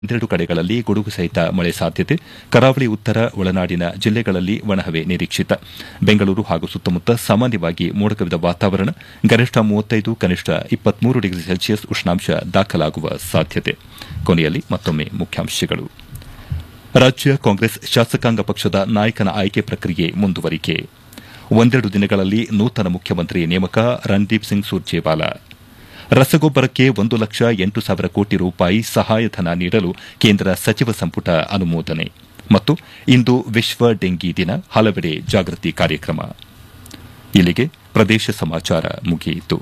ಒಂದೆರಡು ಕಡೆಗಳಲ್ಲಿ ಗುಡುಗು ಸಹಿತ ಮಳೆ ಸಾಧ್ಯತೆ ಕರಾವಳಿ ಉತ್ತರ ಒಳನಾಡಿನ ಜಿಲ್ಲೆಗಳಲ್ಲಿ ಒಣಹವೆ ನಿರೀಕ್ಷಿತ ಬೆಂಗಳೂರು ಹಾಗೂ ಸುತ್ತಮುತ್ತ ಸಾಮಾನ್ಯವಾಗಿ ಮೋಡಕವಿದ ವಾತಾವರಣ ಗರಿಷ್ಠ ಮೂವತ್ತೈದು ಕನಿಷ್ಠ ಇಪ್ಪತ್ಮೂರು ಡಿಗ್ರಿ ಸೆಲ್ಸಿಯಸ್ ಉಷ್ಣಾಂಶ ದಾಖಲಾಗುವ ಸಾಧ್ಯತೆ ಕೊನೆಯಲ್ಲಿ ಮತ್ತೊಮ್ಮೆ ಮುಖ್ಯಾಂಶಗಳು ರಾಜ್ಯ ಕಾಂಗ್ರೆಸ್ ಶಾಸಕಾಂಗ ಪಕ್ಷದ ನಾಯಕನ ಆಯ್ಕೆ ಪ್ರಕ್ರಿಯೆ ಮುಂದುವರಿಕೆ ಒಂದೆರಡು ದಿನಗಳಲ್ಲಿ ನೂತನ ಮುಖ್ಯಮಂತ್ರಿ ನೇಮಕ ರಣದೀಪ್ ಸಿಂಗ್ ಸುರ್ಜೇವಾಲಾ ರಸಗೊಬ್ಬರಕ್ಕೆ ಒಂದು ಲಕ್ಷ ಎಂಟು ಸಾವಿರ ಕೋಟಿ ರೂಪಾಯಿ ಸಹಾಯಧನ ನೀಡಲು ಕೇಂದ್ರ ಸಚಿವ ಸಂಪುಟ ಅನುಮೋದನೆ ಮತ್ತು ಇಂದು ವಿಶ್ವ ಡೆಂಗಿ ದಿನ ಹಲವೆಡೆ ಜಾಗೃತಿ ಕಾರ್ಯಕ್ರಮ ಇಲ್ಲಿಗೆ ಪ್ರದೇಶ ಸಮಾಚಾರ ಮುಗಿಯಿತು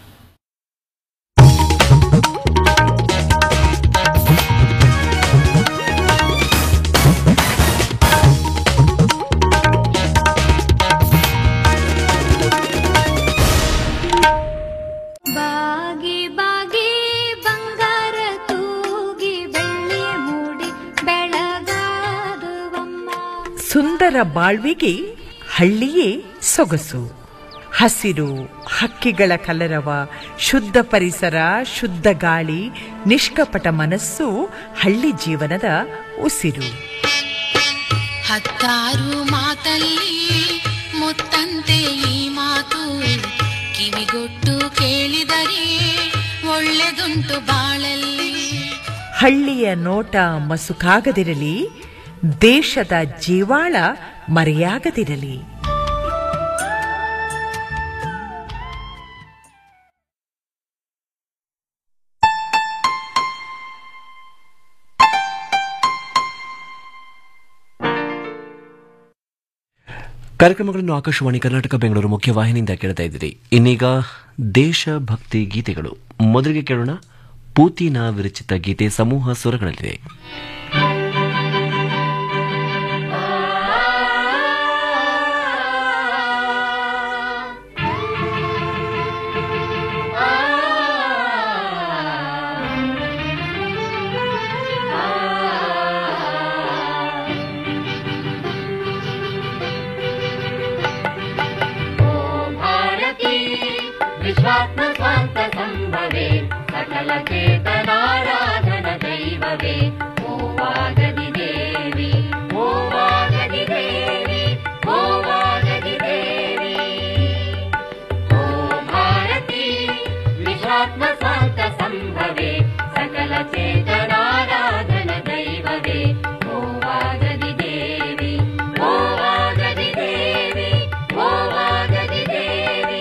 ಬಾಗಿ ಬಾಗಿ ಬಂಗಾರ ತೂಗಿ ಬೆಳ್ಳಿಯ ಮೂಡಿ ಬೆಳಗಾದುವಮ್ಮ ಸುಂದರ ಬಾಳ್ವಿಗೆ ಹಳ್ಳಿಯೇ ಸೊಗಸು ಹಸಿರು ಹಕ್ಕಿಗಳ ಕಲರವ ಶುದ್ಧ ಪರಿಸರ ಶುದ್ಧ ಗಾಳಿ ನಿಷ್ಕಪಟ ಮನಸ್ಸು ಹಳ್ಳಿ ಜೀವನದ ಉಸಿರು ಹತ್ತಾರು ಮಾತಲ್ಲಿ ಮುತ್ತಂತೆ ಈ ಮಾತು ಕಿವಿಗೊಟ್ಟು ಕೇಳಿದರೆ ಒಳ್ಳೆದುಂಟು ಬಾಳಲ್ಲಿ ಹಳ್ಳಿಯ ನೋಟ ಮಸುಕಾಗದಿರಲಿ ದೇಶದ ಜೀವಾಳ ಮರೆಯಾಗದಿರಲಿ ಕಾರ್ಯಕ್ರಮಗಳನ್ನು ಆಕಾಶವಾಣಿ ಕರ್ನಾಟಕ ಬೆಂಗಳೂರು ಮುಖ್ಯವಾಹಿನಿಯಿಂದ ಕೇಳ್ತಾ ಇದ್ದೀರಿ ಇನ್ನೀಗ ದೇಶಭಕ್ತಿ ಗೀತೆಗಳು ಮೊದಲಿಗೆ ಕೇಳೋಣ ಪೂತಿನ ವಿರಚಿತ ಗೀತೆ ಸಮೂಹ ಸ್ವರಗಳಲ್ಲಿದೆ भारती विश्वात्म स्वान्त सम्भवे सकल चेतनाराधन दैववे ओ वागदि देवी ओ वागदि देवी ओ वागदि देवी ओ भारती विश्वात्म स्वान्त सम्भवे सकल चेतनाराधन दैववे ओ वागदि देवी ओ वागदि देवी ओ वागदि देवी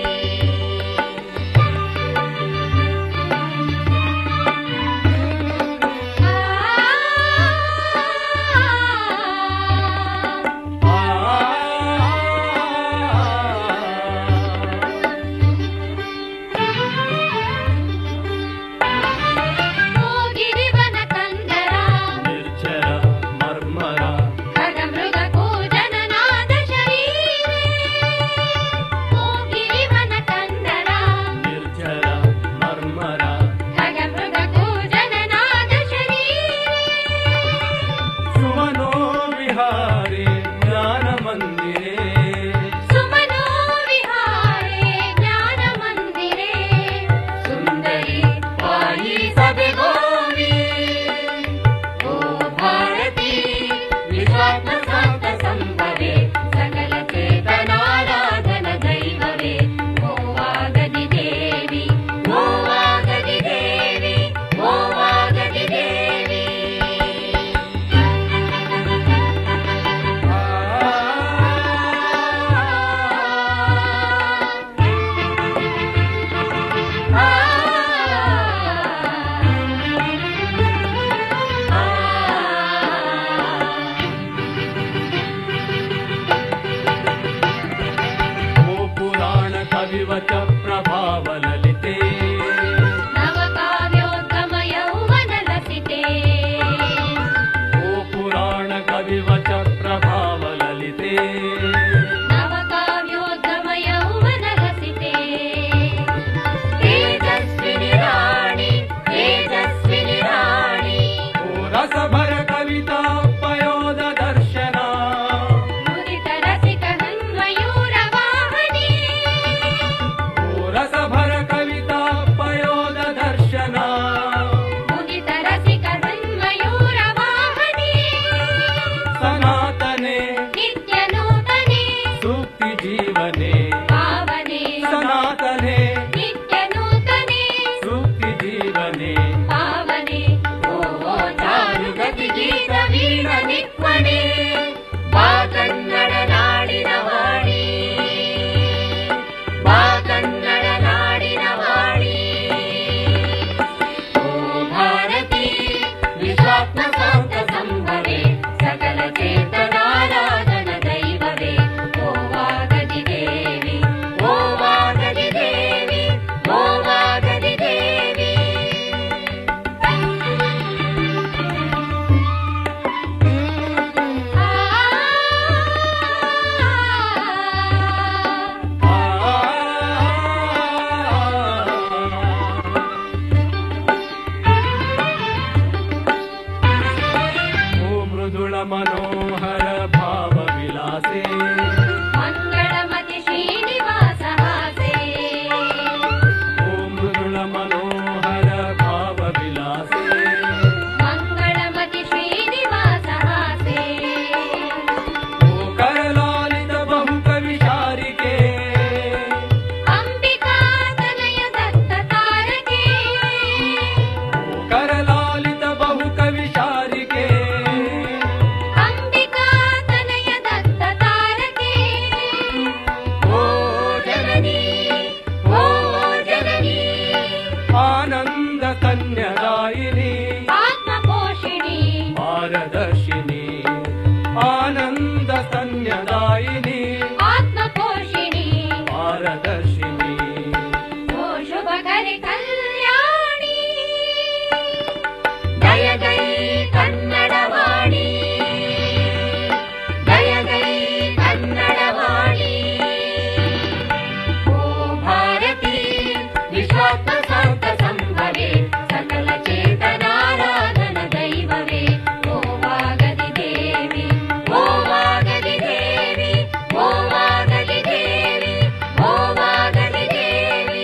ಗಿರಿವನ ಕಂದರ ನಿರ್ಜರ ಮರ್ಮರ ಖಗಮೃಗ ಕೂಜನನಾದ ಶರೀರೆ ಓ ಗಿರಿವನ ಕಂದರ ನಿರ್ಜರ ಮರ್ಮರ ಖಗಮೃಗ ಕೂಜನನಾದ ಶರೀರೆ ಸುಮನೋ ವಿಹಾರಿ ಜ್ಞಾನ ಮಂದಿರೇ ಸುಮನೋ ವಿಹಾರೆ ಜ್ಞಾನ ಮಂದಿರೆ ಸುಂದರಿ ವಾಯಿ ಸಭೆ ಗೋವಿ ಓ ಭಾರತಿ ವಿಶ್ವಾತ್ಮ ಶಾಂತ ಸಂಭವೆ ಸಕಲ ಚೇತನಾರಾಧನ ದೈವವೇ ಓ ವಾಗದಿ ದೇವಿ ಓ ವಾಗದಿ ದೇವಿ ಓ ವಾಗದಿ ದೇವಿ ಓ ಪುರಾಣ ಕವಿವಚ ಪ್ರಭಾವ ಲಲಿತೆ ನವಕಾವ್ಯೋದ್ಗಮ ಯೌವನ ಲಸಿತೆ ಓ ಪುರಾಣ ಕವಿವಚ ಪ್ರಭಾವ ಲಲಿತೆ ನವಕಾವ್ಯೋದ್ಗಮ ಯೌವನ ಲಸಿತೆ ತೇಜಸ್ವಿನಿ ರಾಣಿ ತೇಜಸ್ವಿನಿ ರಾಣಿ ಓ ರಸಭರ ಕವಿತಾ ಪಯೋದ ದರ್ಶನ ಮುದಿತ ರಸಿಕ ಹನ್ಮಯೂರ ವಾಹನಿ ಓ ರಸಭರ ಕವಿತಾ ಪಯೋದ ದರ್ಶನ ಮುದಿತ ರಸಿಕ ಹನ್ಮಯೂರ ನೀರಿನ ನಿಕ್ಮಣೆ ಬಾ ಕನ್ನಡ ನಾಡಿನ ವಾಣಿ ಬಾ ಕನ್ನಡ ನಾಡಿನ ವಾಣಿ ಓ ಭಾರತಿ ವಿಶ್ವಾತ್ಮ ಶಾಂತ ಸಂಭವೆ ಸಕಲ ಚೇತನಾರಾಧನ ದೈವವೇ ಓ ವಾಗದಿ ದೇವಿ ಓ ವಾಗದಿ ದೇವಿ ಓ ವಾಗದಿ ದೇವಿ ಓ ಮೃದುಳ ಮನೋಹರ ಭಾವ ವಿಲಾಸೆ ಮಂಗಳಮತಿ ಶ್ರೀನಿವಾಸ ಹಾಸೆ ಓ ಮೃದುಳ ಮನೋಹರ ಭಾವ ವಿಲಾಸೆ ಮಂಗಳಮತಿ ಶ್ರೀನಿವಾಸ ಹಾಸೆ ಓ ಕರಲಾಲಿತ ಬಹು ಕವಿ ಶಾರಿಕೆ ಅಂಬಿಕಾ ತನಯ ದತ್ತ ತಾರಕೆ ಓ ಕರಲಾಲಿತ ಬಹು ಕವಿ ಶಾರಿಕೆ ಅಂಬಿಕಾ ತನಯ ದತ್ತ ತಾರಕೆ ಓ ಜನನಿ ಓ ಜನನಿ ಆನಂದ ಕನ್ಯದಾಯಿನಿ ಆತ್ಮಪೋಷಿಣಿ ಪಾರದರ್ಶಿನಿ ಆನಂದ ಕನ್ಯದಾಯಿನಿ ಆತ್ಮಪೋಷಿಣಿ ಪಾರದರ್ಶಿನಿ ಓ ಶುಭಕರಿ ಕಲ್ಯಾಣಿ ದಯಗೈ ಕನ್ನಡವಾಣಿ ದಯಗೈ ಕನ್ನಡವಾಣಿ ಓ ಭಾರತಿ ವಿಶ್ವಾತ್ಮ ಶಾಂತ ಸಂಭವೆ ಸಕಲ ಚೇತನಾರಾಧನ ದೈವವೇ ಓ ವಾಗದಿ ದೇವಿ ಓ ವಾಗದಿ ದೇವಿ ಓ ವಾಗದಿ ದೇವಿ ಓ ವಾಗದಿ ದೇವಿ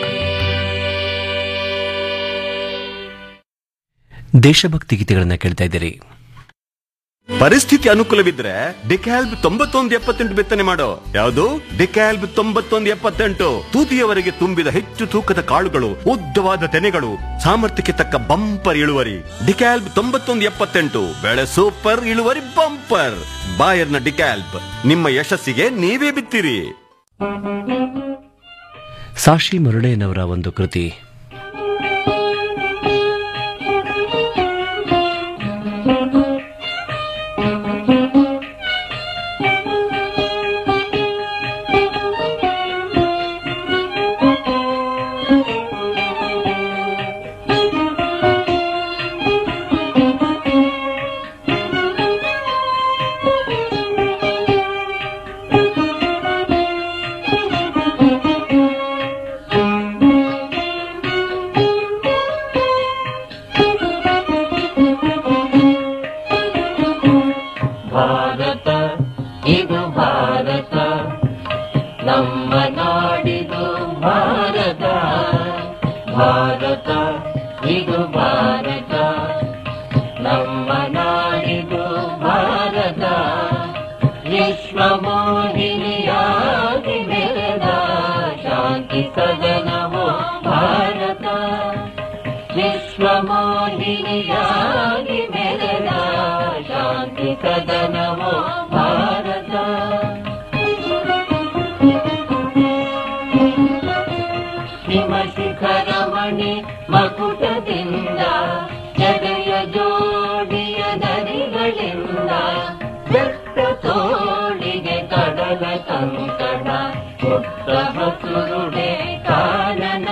ದೇಶಭಕ್ತಿ ಗೀತೆಗಳನ್ನ ಕೇಳ್ತಾ ಇದ್ದೀರಿ ಪರಿಸ್ಥಿತಿ ಅನುಕೂಲವಿದ್ರೆ ಡಿಕ್ಯಾಲ್ಬ್ ತೊಂಬತ್ತೊಂದು ಎಪ್ಪತ್ತೆಂಟು ಬಿತ್ತನೆ ಮಾಡೋ ಯಾವುದು ಡಿಕ್ಯಾಲ್ಬ್ ತೊಂಬತ್ತೊಂದು ಎಪ್ಪತ್ತೆಂಟು ತೂತಿಯವರೆಗೆ ತುಂಬಿದ ಹೆಚ್ಚು ತೂಕದ ಕಾಳುಗಳು ಉದ್ದವಾದ ತೆನೆಗಳು ಸಾಮರ್ಥ್ಯಕ್ಕೆ ತಕ್ಕ ಬಂಪರ್ ಇಳುವರಿ ಡಿಕ್ಯಾಲ್ಬ್ ತೊಂಬತ್ತೊಂದು ಎಪ್ಪತ್ತೆಂಟು ಬೆಳೆ ಸೂಪರ್ ಇಳುವರಿ ಬಂಪರ್ ಬಾಯರ್ನ ಡಿಕ್ಯಾಲ್ಬ್ ನಿಮ್ಮ ಯಶಸ್ಸಿಗೆ ನೀವೇ ಬಿತ್ತಿರಿ ಸಾಶಿ ಮರುಳೇನವರ ಒಂದು ಕೃತಿ ಭಾರತ ಇದು ಭಾರತ ನಮ್ಮ ನಾಡಿದು ಭಾರತ ಭಾರತ ಇದು ಭಾರತ ನಮ್ಮ ನಾಡಿದು ಭಾರತ ವಿಶ್ವ ಮೋಹಿನಿಯಾಗಿ ಬೆಳೆದ ಶಾಂತಿ ಸದನವೋ ಭಾರತ ವಿಶ್ವ ಮೋಹಿನಿಯಾಗಿ ಬೆಳೆದ ಶಾಂತಿ ಸದನವೋ ಭಾರತ ಹಿಮ ಶಿಖರಮಣಿ ಮಕುಟದಿಂದ ಜಡೆಯ ಜೋಡಿಯ ನದಿಗಳಿಂದ ಬೆಟ್ಟ ತೋಳಿಗೆ ಕಡಲ ಕಂಕಣ ಪುಟ್ಟ ಹಸುರುಡೆ ಕಾರಣ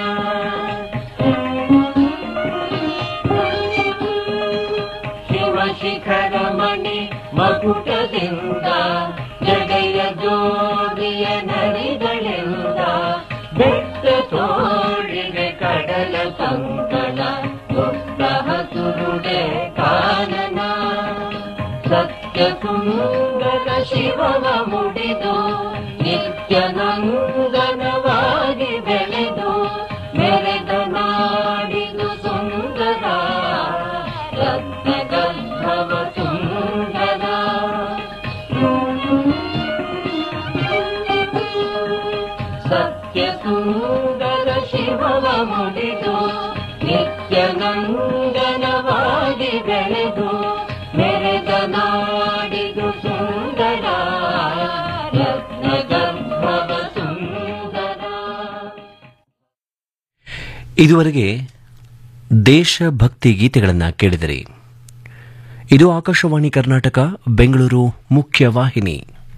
ಶಿವ ಶಿಖರ ಮಣಿ ಮಕುಟದಿಂದ ಜಡೆಯ ಜೋಡಿಯ ನರಿಗಳಿಂದ ಬೆಟ್ಟ ತೋಳಿಗೆ ಕಡಲ ಕಂಕಣ ಪುಟ್ಟ ಹಸುರುಡೆ ಕಾರಣ ಸತ್ಯ ಸುಂದರ ಶಿವವ ಮುಡಿದು ನಿತ್ಯ ನಂದನವಾಗಿ ಬೆಳೆದು ಮೆರೆದ ನಾಡಿದು ಸುಂದರ ರತ್ನಗರ್ಭವ ಸುಂದರ ಸತ್ಯ ಸುಂದರ ಶಿವವ ಮುಡಿದು ನಿತ್ಯ ನಂದನವಾಗಿ ಬೆಳೆದು ಮೆರೆದ ನಾಡಿದು ಇದುವರೆಗೆ ದೇಶಭಕ್ತಿ ಗೀತೆಗಳನ್ನು ಕೇಳಿದಿರಿ ಇದು ಆಕಾಶವಾಣಿ ಕರ್ನಾಟಕ ಬೆಂಗಳೂರು ಮುಖ್ಯ ವಾಹಿನಿ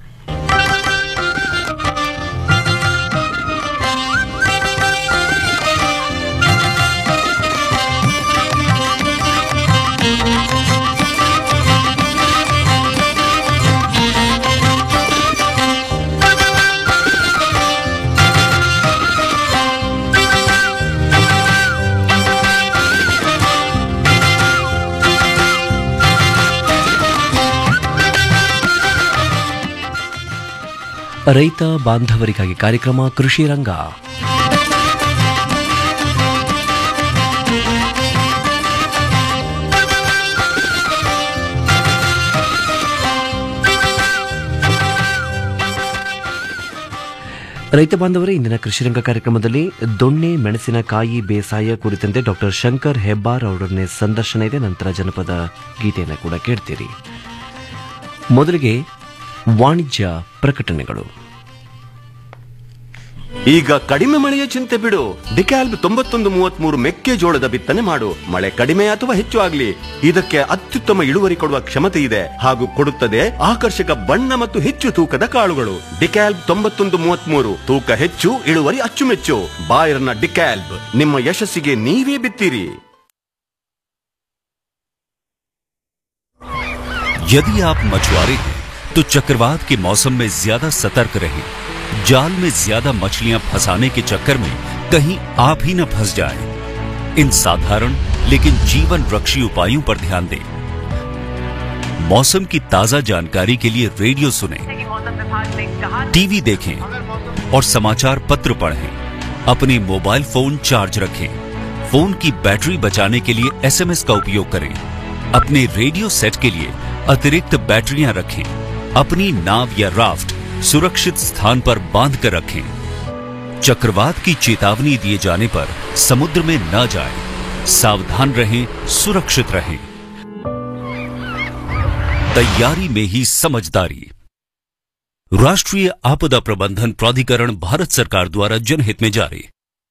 ರೈತ ಬಾಂಧವರಿಗಾಗಿ ಕಾರ್ಯಕ್ರಮ ಕೃಷಿ ರಂಗ ರೈತ ಬಾಂಧವರೇ ಇಂದಿನ ಕೃಷಿರಂಗ ಕಾರ್ಯಕ್ರಮದಲ್ಲಿ ದೊಣ್ಣೆ ಮೆಣಸಿನಕಾಯಿ ಬೇಸಾಯ ಕುರಿತಂತೆ ಡಾಕ್ಟರ್ ಶಂಕರ್ ಹೆಬ್ಬಾರ್ ಅವರೊಡನೆ ಸಂದರ್ಶನ ಇದೆ ನಂತರ ಜನಪದ ಗೀತೆಯನ್ನು ಕೂಡ ಕೇಳ್ತೀರಿ ಮೊದಲಿಗೆ ವಾಣಿಜ್ಯ ಪ್ರಕಟಣೆಗಳು ಈಗ ಕಡಿಮೆ ಮಳೆಯ ಚಿಂತೆ ಬಿಡು ಡಿಕ್ಯಾಲ್ಬ್ ತೊಂಬತ್ತೊಂದು ಮೂವತ್ಮೂರು ಮೆಕ್ಕೆಜೋಳದ ಬಿತ್ತನೆ ಮಾಡು ಮಳೆ ಕಡಿಮೆ ಅಥವಾ ಹೆಚ್ಚು ಆಗ್ಲಿ ಇದಕ್ಕೆ ಅತ್ಯುತ್ತಮ ಇಳುವರಿ ಕೊಡುವ ಕ್ಷಮತೆ ಇದೆ ಹಾಗೂ ಕೊಡುತ್ತದೆ ಆಕರ್ಷಕ ಬಣ್ಣ ಮತ್ತು ಹೆಚ್ಚು ತೂಕದ ಕಾಳುಗಳು ಡಿಕ್ಯಾಲ್ಬ್ ತೊಂಬತ್ತೊಂದು ಮೂವತ್ಮೂರು ತೂಕ ಹೆಚ್ಚು ಇಳುವರಿ ಅಚ್ಚುಮೆಚ್ಚು ಬಾಯರ್ನ ಡಿಕ್ಯಾಲ್ಬ್ ನಿಮ್ಮ ಯಶಸ್ಸಿಗೆ ನೀವೇ ಬಿತ್ತೀರಿ यदि आप मछुआरे हैं तो चक्रवात के मौसम में ज्यादा सतर्क रहें जाल में ज्यादा मछलियां फंसाने के चक्कर में कहीं आप ही न फंस जाएं। इन साधारण लेकिन जीवन रक्षी उपायों पर ध्यान दें मौसम की ताजा जानकारी के लिए रेडियो सुने टीवी देखें और समाचार पत्र पढ़ें अपने मोबाइल फोन चार्ज रखें फोन की बैटरी बचाने के लिए एसएमएस का उपयोग करें अपने रेडियो सेट के लिए अतिरिक्त बैटरियां रखें अपनी नाव या राफ्ट सुरक्षित स्थान पर बांध कर रखें चक्रवात की चेतावनी दिए जाने पर समुद्र में न जाएं, सावधान रहें सुरक्षित रहें तैयारी में ही समझदारी राष्ट्रीय आपदा प्रबंधन प्राधिकरण भारत सरकार द्वारा जनहित में जारी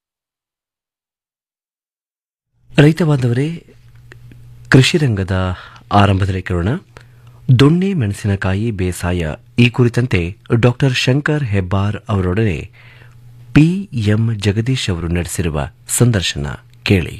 ರೈತ ಬಾಂಧವರೇ ಕೃಷಿ ರಂಗದ ಆರಂಭದಲ್ಲಿ ಕೇಳೋಣ ದೊಣ್ಣೆ ಮೆಣಸಿನಕಾಯಿ ಬೇಸಾಯ ಈ ಕುರಿತಂತೆ ಡಾಕ್ಟರ್ ಶಂಕರ್ ಹೆಬ್ಬಾರ್ ಅವರೊಡನೆ ಪಿಎಂ ಜಗದೀಶ್ ಅವರು ನಡೆಸಿರುವ ಸಂದರ್ಶನ ಕೇಳಿ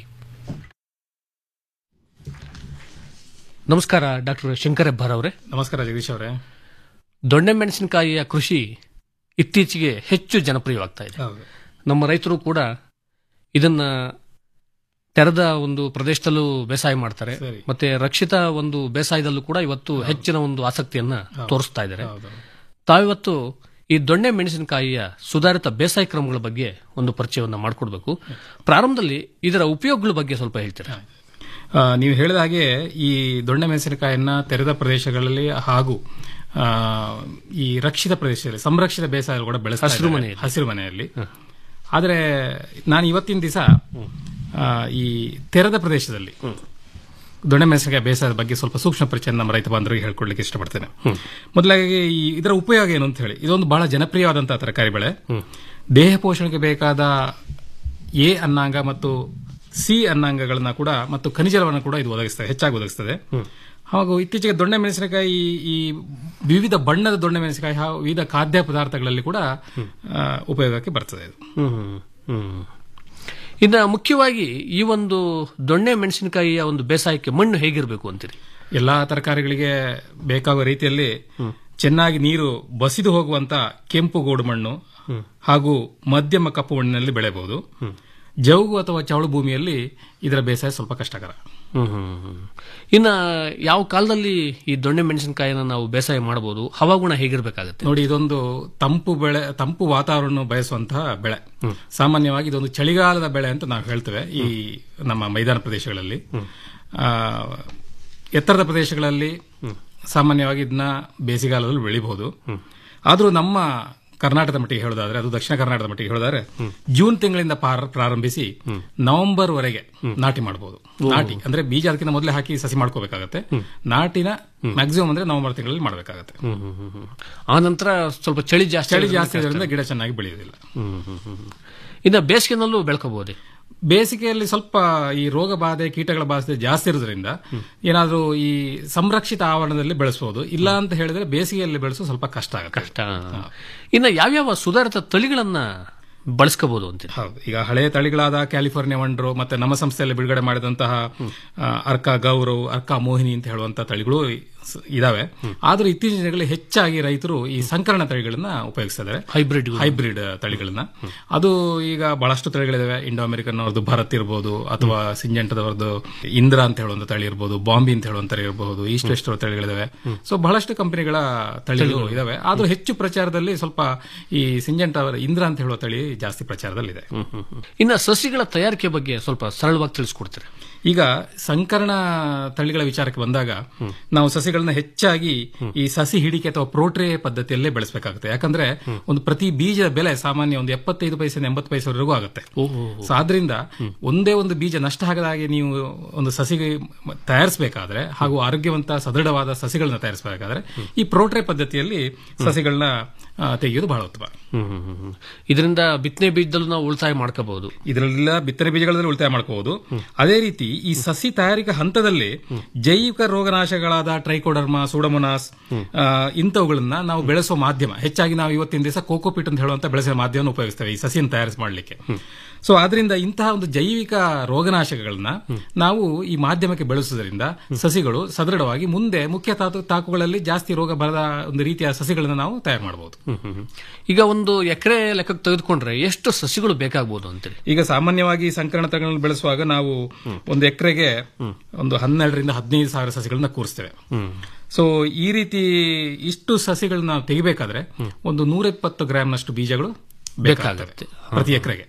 ನಮಸ್ಕಾರ ಡಾಕ್ಟರ್ ಶಂಕರ್ ಹೆಬ್ಬಾರ್ ಅವರೇ ನಮಸ್ಕಾರ ಜಗದೀಶ್ ಅವರೇ ದೊಣ್ಣೆ ಮೆಣಸಿನಕಾಯಿಯ ಕೃಷಿ ಇತ್ತೀಚೆಗೆ ಹೆಚ್ಚು ಜನಪ್ರಿಯವಾಗ್ತಾ ಇದೆ ಹೌದು ನಮ್ಮ ರೈತರು ಕೂಡ ಇದನ್ನ ತೆರೆದ ಒಂದು ಪ್ರದೇಶದಲ್ಲೂ ಬೇಸಾಯ ಮಾಡ್ತಾರೆ ಸರಿ. ಮತ್ತೆ ರಕ್ಷಿತ ಒಂದು ಬೇಸಾಯದಲ್ಲೂ ಕೂಡ ಇವತ್ತು ಹೆಚ್ಚಿನ ಒಂದು ಆಸಕ್ತಿಯನ್ನ ತೋರಿಸ್ತಾ ಇದ್ದಾರೆ ಹೌದು ತಾವಿವತ್ತು ಈ ದೊಣ್ಣೆ ಮೆಣಸಿನಕಾಯಿಯ ಸುಧಾರಿತ ಬೇಸಾಯ ಕ್ರಮಗಳ ಬಗ್ಗೆ ಒಂದು ಪರಿಚಯವನ್ನ ಮಾಡಿಕೊಡ್ಬೇಕು ಪ್ರಾರಂಭದಲ್ಲಿ ಇದರ ಉಪಯೋಗಗಳ ಬಗ್ಗೆ ಸ್ವಲ್ಪ ಹೇಳ್ತೀರಾ ಆ, ನೀವು ಹೇಳಿದ ಹಾಗೆ ಈ ದೊಣ್ಣೆ ಮೆಣಸಿನಕಾಯಿಯನ್ನ ತೆರೆದ ಪ್ರದೇಶಗಳಲ್ಲಿ ಹಾಗೂ ಆ, ಈ ರಕ್ಷಿತ ಪ್ರದೇಶದಲ್ಲಿ ಸಂರಕ್ಷಿತ ಬೇಸಾಯ ಕೂಡ ಬೆಳೆಸ್ತಾ ಹಸಿರು ಇದ್ದಾರೆ. ಮನೆಯಲ್ಲಿ. ಹಸಿರು ಮನೆಯಲ್ಲಿ ಆದರೆ ನಾನು ಇವತ್ತಿನ ದಿವಸ ಈ ತೆರೆದ ಪ್ರದೇಶದಲ್ಲಿ ದೊಣ್ಣೆ ಮೆಣಸಿನಕಾಯಿ ಬೇಸಾಯದ ಬಗ್ಗೆ ಸ್ವಲ್ಪ ಸೂಕ್ಷ್ಮ ಪರಿಚಯ ನಮ್ಮ ರೈತ ಬಾಂಧವರಿಗೆ ಹೇಳ್ಕೊಡ್ಲಿಕ್ಕೆ ಇಷ್ಟಪಡ್ತೇನೆ ಮೊದಲಾಗಿ ಈ ಇದರ ಉಪಯೋಗ ಏನು ಅಂತ ಹೇಳಿ ಇದೊಂದು ಬಹಳ ಜನಪ್ರಿಯವಾದಂತಹ ತರಕಾರಿ ಬೆಳೆ ದೇಹ ಪೋಷಣೆಗೆ ಬೇಕಾದ ಎ ಅನ್ನಾಂಗ ಮತ್ತು ಸಿ ಅನ್ನಾಂಗಗಳನ್ನ ಕೂಡ ಮತ್ತು ಖನಿಜಲವನ್ನು ಕೂಡ ಇದು ಒದಗಿಸ್ತದೆ ಹೆಚ್ಚಾಗಿ ಒದಗಿಸ್ತದೆ ಹಾಗೂ ಇತ್ತೀಚೆಗೆ ದೊಣ್ಣೆ ಮೆಣಸಿನಕಾಯಿ ಈ ವಿವಿಧ ಬಣ್ಣದ ದೊಣ್ಣೆ ಮೆಣಸಿನಕಾಯಿ ಹಾಗೂ ವಿವಿಧ ಖಾದ್ಯ ಪದಾರ್ಥಗಳಲ್ಲಿ ಕೂಡ ಆ, ಉಪಯೋಗಕ್ಕೆ ಬರ್ತದೆ ಇದು ಹ್ಮ್ ಹ್ಮ್ ಇನ್ನ ಮುಖ್ಯವಾಗಿ ಈ ಒಂದು ದೊಣ್ಣೆ ಮೆಣಸಿನಕಾಯಿಯ ಒಂದು ಬೇಸಾಯಕ್ಕೆ ಮಣ್ಣು ಹೇಗಿರಬೇಕು ಅಂತೀರಿ ಎಲ್ಲಾ ತರಕಾರಿಗಳಿಗೆ ಬೇಕಾಗುವ ರೀತಿಯಲ್ಲಿ ಚೆನ್ನಾಗಿ ನೀರು ಬಸಿದು ಹೋಗುವಂತ ಕೆಂಪು ಗೋಡು ಮಣ್ಣು ಹಾಗೂ ಮಧ್ಯಮ ಕಪ್ಪು ಮಣ್ಣಿನಲ್ಲಿ ಬೆಳೆಯಬಹುದು ಜೌಗು ಅಥವಾ ಚವಳು ಭೂಮಿಯಲ್ಲಿ ಇದರ ಬೇಸಾಯ ಸ್ವಲ್ಪ ಕಷ್ಟಕರ ಇನ್ನ ಯಾವ ಕಾಲದಲ್ಲಿ ಈ ದೊಣ್ಣೆ ಮೆಣಸಿನಕಾಯಿನ ನಾವು ಬೇಸಾಯ ಮಾಡಬಹುದು ಹವಾಗುಣ ಹೇಗಿರ್ಬೇಕಾಗತ್ತೆ ನೋಡಿ ಇದೊಂದು ತಂಪು ಬೆಳೆ ತಂಪು ವಾತಾವರಣ ಬಯಸುವಂತಹ ಬೆಳೆ ಸಾಮಾನ್ಯವಾಗಿ ಇದೊಂದು ಚಳಿಗಾಲದ ಬೆಳೆ ಅಂತ ನಾವು ಹೇಳ್ತೇವೆ ಈ ನಮ್ಮ ಮೈದಾನ ಪ್ರದೇಶಗಳಲ್ಲಿ ಆ, ಎತ್ತರದ ಪ್ರದೇಶಗಳಲ್ಲಿ ಸಾಮಾನ್ಯವಾಗಿ ಇದನ್ನ ಬೇಸಿಗೆಗಾಲದಲ್ಲಿ ಬೆಳಿಬಹುದು ಆದರೂ ನಮ್ಮ ಕರ್ನಾಟಕದ ಮಟ್ಟಿಗೆ ಹೇಳೋದಾದ್ರೆ ಅದು ದಕ್ಷಿಣ ಕರ್ನಾಟಕದ ಮಟ್ಟಿಗೆ ಹೇಳೋದಾದ್ರೆ ಜೂನ್ ತಿಂಗಳಿಂದ ಪಾರ- ಪ್ರಾರಂಭಿಸಿ ನವೆಂಬರ್ ವರೆಗೆ ನಾಟಿ ಮಾಡಬಹುದು ನಾಟಿ ಅಂದ್ರೆ ಬೀಜ ಅದಕ್ಕಿಂತ ಮೊದಲೇ ಹಾಕಿ ಸಸಿ ಮಾಡ್ಕೋಬೇಕಾಗತ್ತೆ ನಾಟಿನ ಮ್ಯಾಕ್ಸಿಮಮ್ ಅಂದ್ರೆ ನವೆಂಬರ್ ತಿಂಗಳಲ್ಲಿ ಮಾಡಬೇಕಾಗತ್ತೆ ಆ ನಂತರ ಸ್ವಲ್ಪ ಚಳಿ ಜಾಸ್ತಿ ಚಳಿ ಆಗೋದ್ರಿಂದ ಜಾಸ್ತಿ ಕಷ್ಟ. ಇರೋದ್ರಿಂದ ಗಿಡ ಚೆನ್ನಾಗಿ ಬೆಳೆಯೋದಿಲ್ಲ ಇನ್ನು ಬೇಸಿಗೆನಲ್ಲೂ ಬೆಳ್ಕೋಬಹುದೇ ಬೇಸಿಗೆಯಲ್ಲಿ ಸ್ವಲ್ಪ ಈ ರೋಗ ಬಾಧೆ ಕೀಟಗಳ ಬಾಧೆ ಜಾಸ್ತಿ ಇರೋದ್ರಿಂದ ಏನಾದ್ರೂ ಈ ಸಂರಕ್ಷಿತ ಆವರಣದಲ್ಲಿ ಬೆಳೆಸಬಹುದು ಇಲ್ಲ ಅಂತ ಹೇಳಿದ್ರೆ ಬೇಸಿಗೆಯಲ್ಲಿ ಬೆಳೆಸೋದು ಸ್ವಲ್ಪ ಕಷ್ಟ ಆಗುತ್ತೆ ಕಷ್ಟ ಇನ್ನು ಯಾವ್ಯಾವ ಸುಧಾರಿತ ತಳಿಗಳನ್ನ ಬಳಸ್ಕೋಬಹುದು ಅಂತ ಹೌದು ಈಗ ಹಳೆಯ ತಳಿಗಳಾದ ಕ್ಯಾಲಿಫೋರ್ನಿಯಾ ವಂಡ್ರು ಮತ್ತೆ ನಮ್ಮ ಸಂಸ್ಥೆಯಲ್ಲಿ ಬಿಡುಗಡೆ ಮಾಡಿದಂತಹ ಆ, ಅರ್ಕ ಗೌರವ್ ಅರ್ಕ ಮೋಹಿನಿ ಅಂತ ಹೇಳುವಂತಹ ತಳಿಗಳು ಸ- ಇದಾವೆ ಆದ್ರೆ ಇತ್ತೀಚಿನ ದಿನಗಳಲ್ಲಿ ಹೆಚ್ಚಾಗಿ ರೈತರು ಈ ಸಂಕರಣ ತಳಿಗಳನ್ನ ಉಪಯೋಗಿಸ್ತಿದ್ದಾರೆ ಹೈಬ್ರಿಡ್ ಹೈಬ್ರಿಡ್ ತಳಿಗಳನ್ನ ಅದು ಈಗ ಬಹಳಷ್ಟು ತಳಿಗಳಿದಾವೆ ಇಂಡೋ ಅಮೆರಿಕನ್ ಅವ್ರದ್ದು ಭರತ್ ಇರ್ಬೋದು ಅಥವಾ ಸಿಂಜೆಂಟದವ್ರದ್ದು ಇಂದ್ರ ಅಂತ ಹೇಳುವಂತ ತಳಿ ಇರ್ಬೋದು ಬಾಂಬಿ ಅಂತ ಹೇಳುವಂತ ತಳಿ ಇರಬಹುದು ಈಸ್ಟ್ ವೆಸ್ಟ್ ತಳಿಗಳಿದಾವೆ ಸೊ ಬಹಳಷ್ಟು ಕಂಪನಿಗಳ ತಳಿಗಳು ಇದಾವೆ ಆದ್ರೂ ಹೆಚ್ಚು ಪ್ರಚಾರದಲ್ಲಿ ಸ್ವಲ್ಪ ಈ ಸಿಂಜೆಂಟ್ ಅವರ ಇಂದ್ರ ಅಂತ ಹೇಳುವ ತಳಿ ಜಾಸ್ತಿ ಪ್ರಚಾರದಲ್ಲಿದೆ ಇನ್ನು ಸಸಿಗಳ ತಯಾರಿಕೆ ಬಗ್ಗೆ ಸ್ವಲ್ಪ ಸರಳವಾಗಿ ತಿಳಿಸ್ಕೊಡ್ತೀರಾ ಈಗ ಸಂಕರಣ ತಳಿಗಳ ವಿಚಾರಕ್ಕೆ ಬಂದಾಗ ನಾವು ಸಸಿಗಳನ್ನ ಹೆಚ್ಚಾಗಿ ಈ ಸಸಿ ಹಿಡಿಕೆ ಅಥವಾ ಪ್ರೋಟ್ರೇ ಪದ್ಧತಿಯಲ್ಲೇ ಬೆಳೆಸಬೇಕಾಗುತ್ತೆ ಯಾಕಂದ್ರೆ ಒಂದು ಪ್ರತಿ ಬೀಜದ ಬೆಲೆ ಸಾಮಾನ್ಯ ಒಂದು ಎಪ್ಪತ್ತೈದು ಪೈಸೆ ಎಂಬತ್ತು ಪೈಸೆವರೆಗೂ ಆಗುತ್ತೆ ಸೊ ಆದ್ರಿಂದ ಒಂದೇ ಒಂದು ಬೀಜ ನಷ್ಟ ಆಗದ ಹಾಗೆ ನೀವು ಒಂದು ಸಸಿಗೆ ತಯಾರಿಸಬೇಕಾದ್ರೆ ಹಾಗೂ ಆರೋಗ್ಯವಂತ ಸದೃಢವಾದ ಸಸಿಗಳನ್ನ ತಯಾರಿಸಬೇಕಾದ್ರೆ ಈ ಪ್ರೋಟ್ರೇ ಪದ್ಧತಿಯಲ್ಲಿ ಸಸಿಗಳನ್ನ ಆ, ತೆಗೆಯೋದು ಬಹಳ ಉತ್ತಮ ಇದರಿಂದ ಬಿತ್ತನೆ ಬೀಜದಲ್ಲೂ ನಾವು ಉಳಿತಾಯ ಮಾಡ್ಕೋಬಹುದು ಇದರಲ್ಲೆಲ್ಲ ಬಿತ್ತನೆ ಬೀಜಗಳಲ್ಲಿ ಉಳಿತಾಯ ಮಾಡ್ಕೋಬಹುದು ಅದೇ ರೀತಿ ಈ ಸಸಿ ತಯಾರಿಕಾ ಹಂತದಲ್ಲಿ ಜೈವಿಕ ರೋಗನಾಶಗಳಾದ ಟ್ರೈಕೋಡರ್ಮಾ ಸೂಡಮೊನಾಸ್ ಆ, ಇಂಥವುಗಳನ್ನ ನಾವು ಬೆಳೆಸೋ ಮಾಧ್ಯಮ ಹೆಚ್ಚಾಗಿ ನಾವು ಇವತ್ತಿನ ದಿವಸ ಕೋಕೋಪಿಟ್ ಅಂತ ಹೇಳುವಂತ ಬೆಳೆಸೋ ಮಾಧ್ಯಮ ಉಪಯೋಗಿಸ್ತೇವೆ ಈ ಸಸಿಯನ್ನು ತಯಾರಿಸಿ ಮಾಡಲಿಕ್ಕೆ ಸೊ ಆದ್ರಿಂದ ಇಂತಹ ಒಂದು ಜೈವಿಕ ರೋಗನಾಶಕಗಳನ್ನ ನಾವು ಈ ಮಾಧ್ಯಮಕ್ಕೆ ಬೆಳೆಸುವುದರಿಂದ ಸಸಿಗಳು ಸದೃಢವಾಗಿ ಮುಂದೆ ಮುಖ್ಯ ತಾತು ತಾಕುಗಳಲ್ಲಿ ಜಾಸ್ತಿ ರೋಗ ಬರದ ಒಂದು ರೀತಿಯ ಸಸಿಗಳನ್ನ ನಾವು ತಯಾರು ಮಾಡಬಹುದು ಈಗ ಒಂದು ಎಕರೆ ಲೆಕ್ಕಕ್ಕೆ ತೆಗೆದುಕೊಂಡ್ರೆ ಎಷ್ಟು ಸಸಿಗಳು ಬೇಕಾಗಬಹುದು ಅಂತೇಳಿ ಈಗ ಸಾಮಾನ್ಯವಾಗಿ ಸಂಕರಣ ತಳಿಗಳನ್ನು ಬೆಳೆಸುವಾಗ ನಾವು ಒಂದು ಎಕರೆಗೆ ಒಂದು ಹನ್ನೆರಡರಿಂದ ಹದಿನೈದು ಸಾವಿರ ಸಸಿಗಳನ್ನ ಕೂರಿಸ್ತೇವೆ ಸೊ ಈ ರೀತಿ ಇಷ್ಟು ಸಸಿಗಳನ್ನ ನಾವು ತೆಗಿಬೇಕಾದ್ರೆ ಒಂದು ನೂರಿಪ್ಪತ್ತು ಗ್ರಾಮ್ನಷ್ಟು ಬೀಜಗಳು ಬೇಕಾಗುತ್ತೆ ಪ್ರತಿ ಎಕರೆಗೆ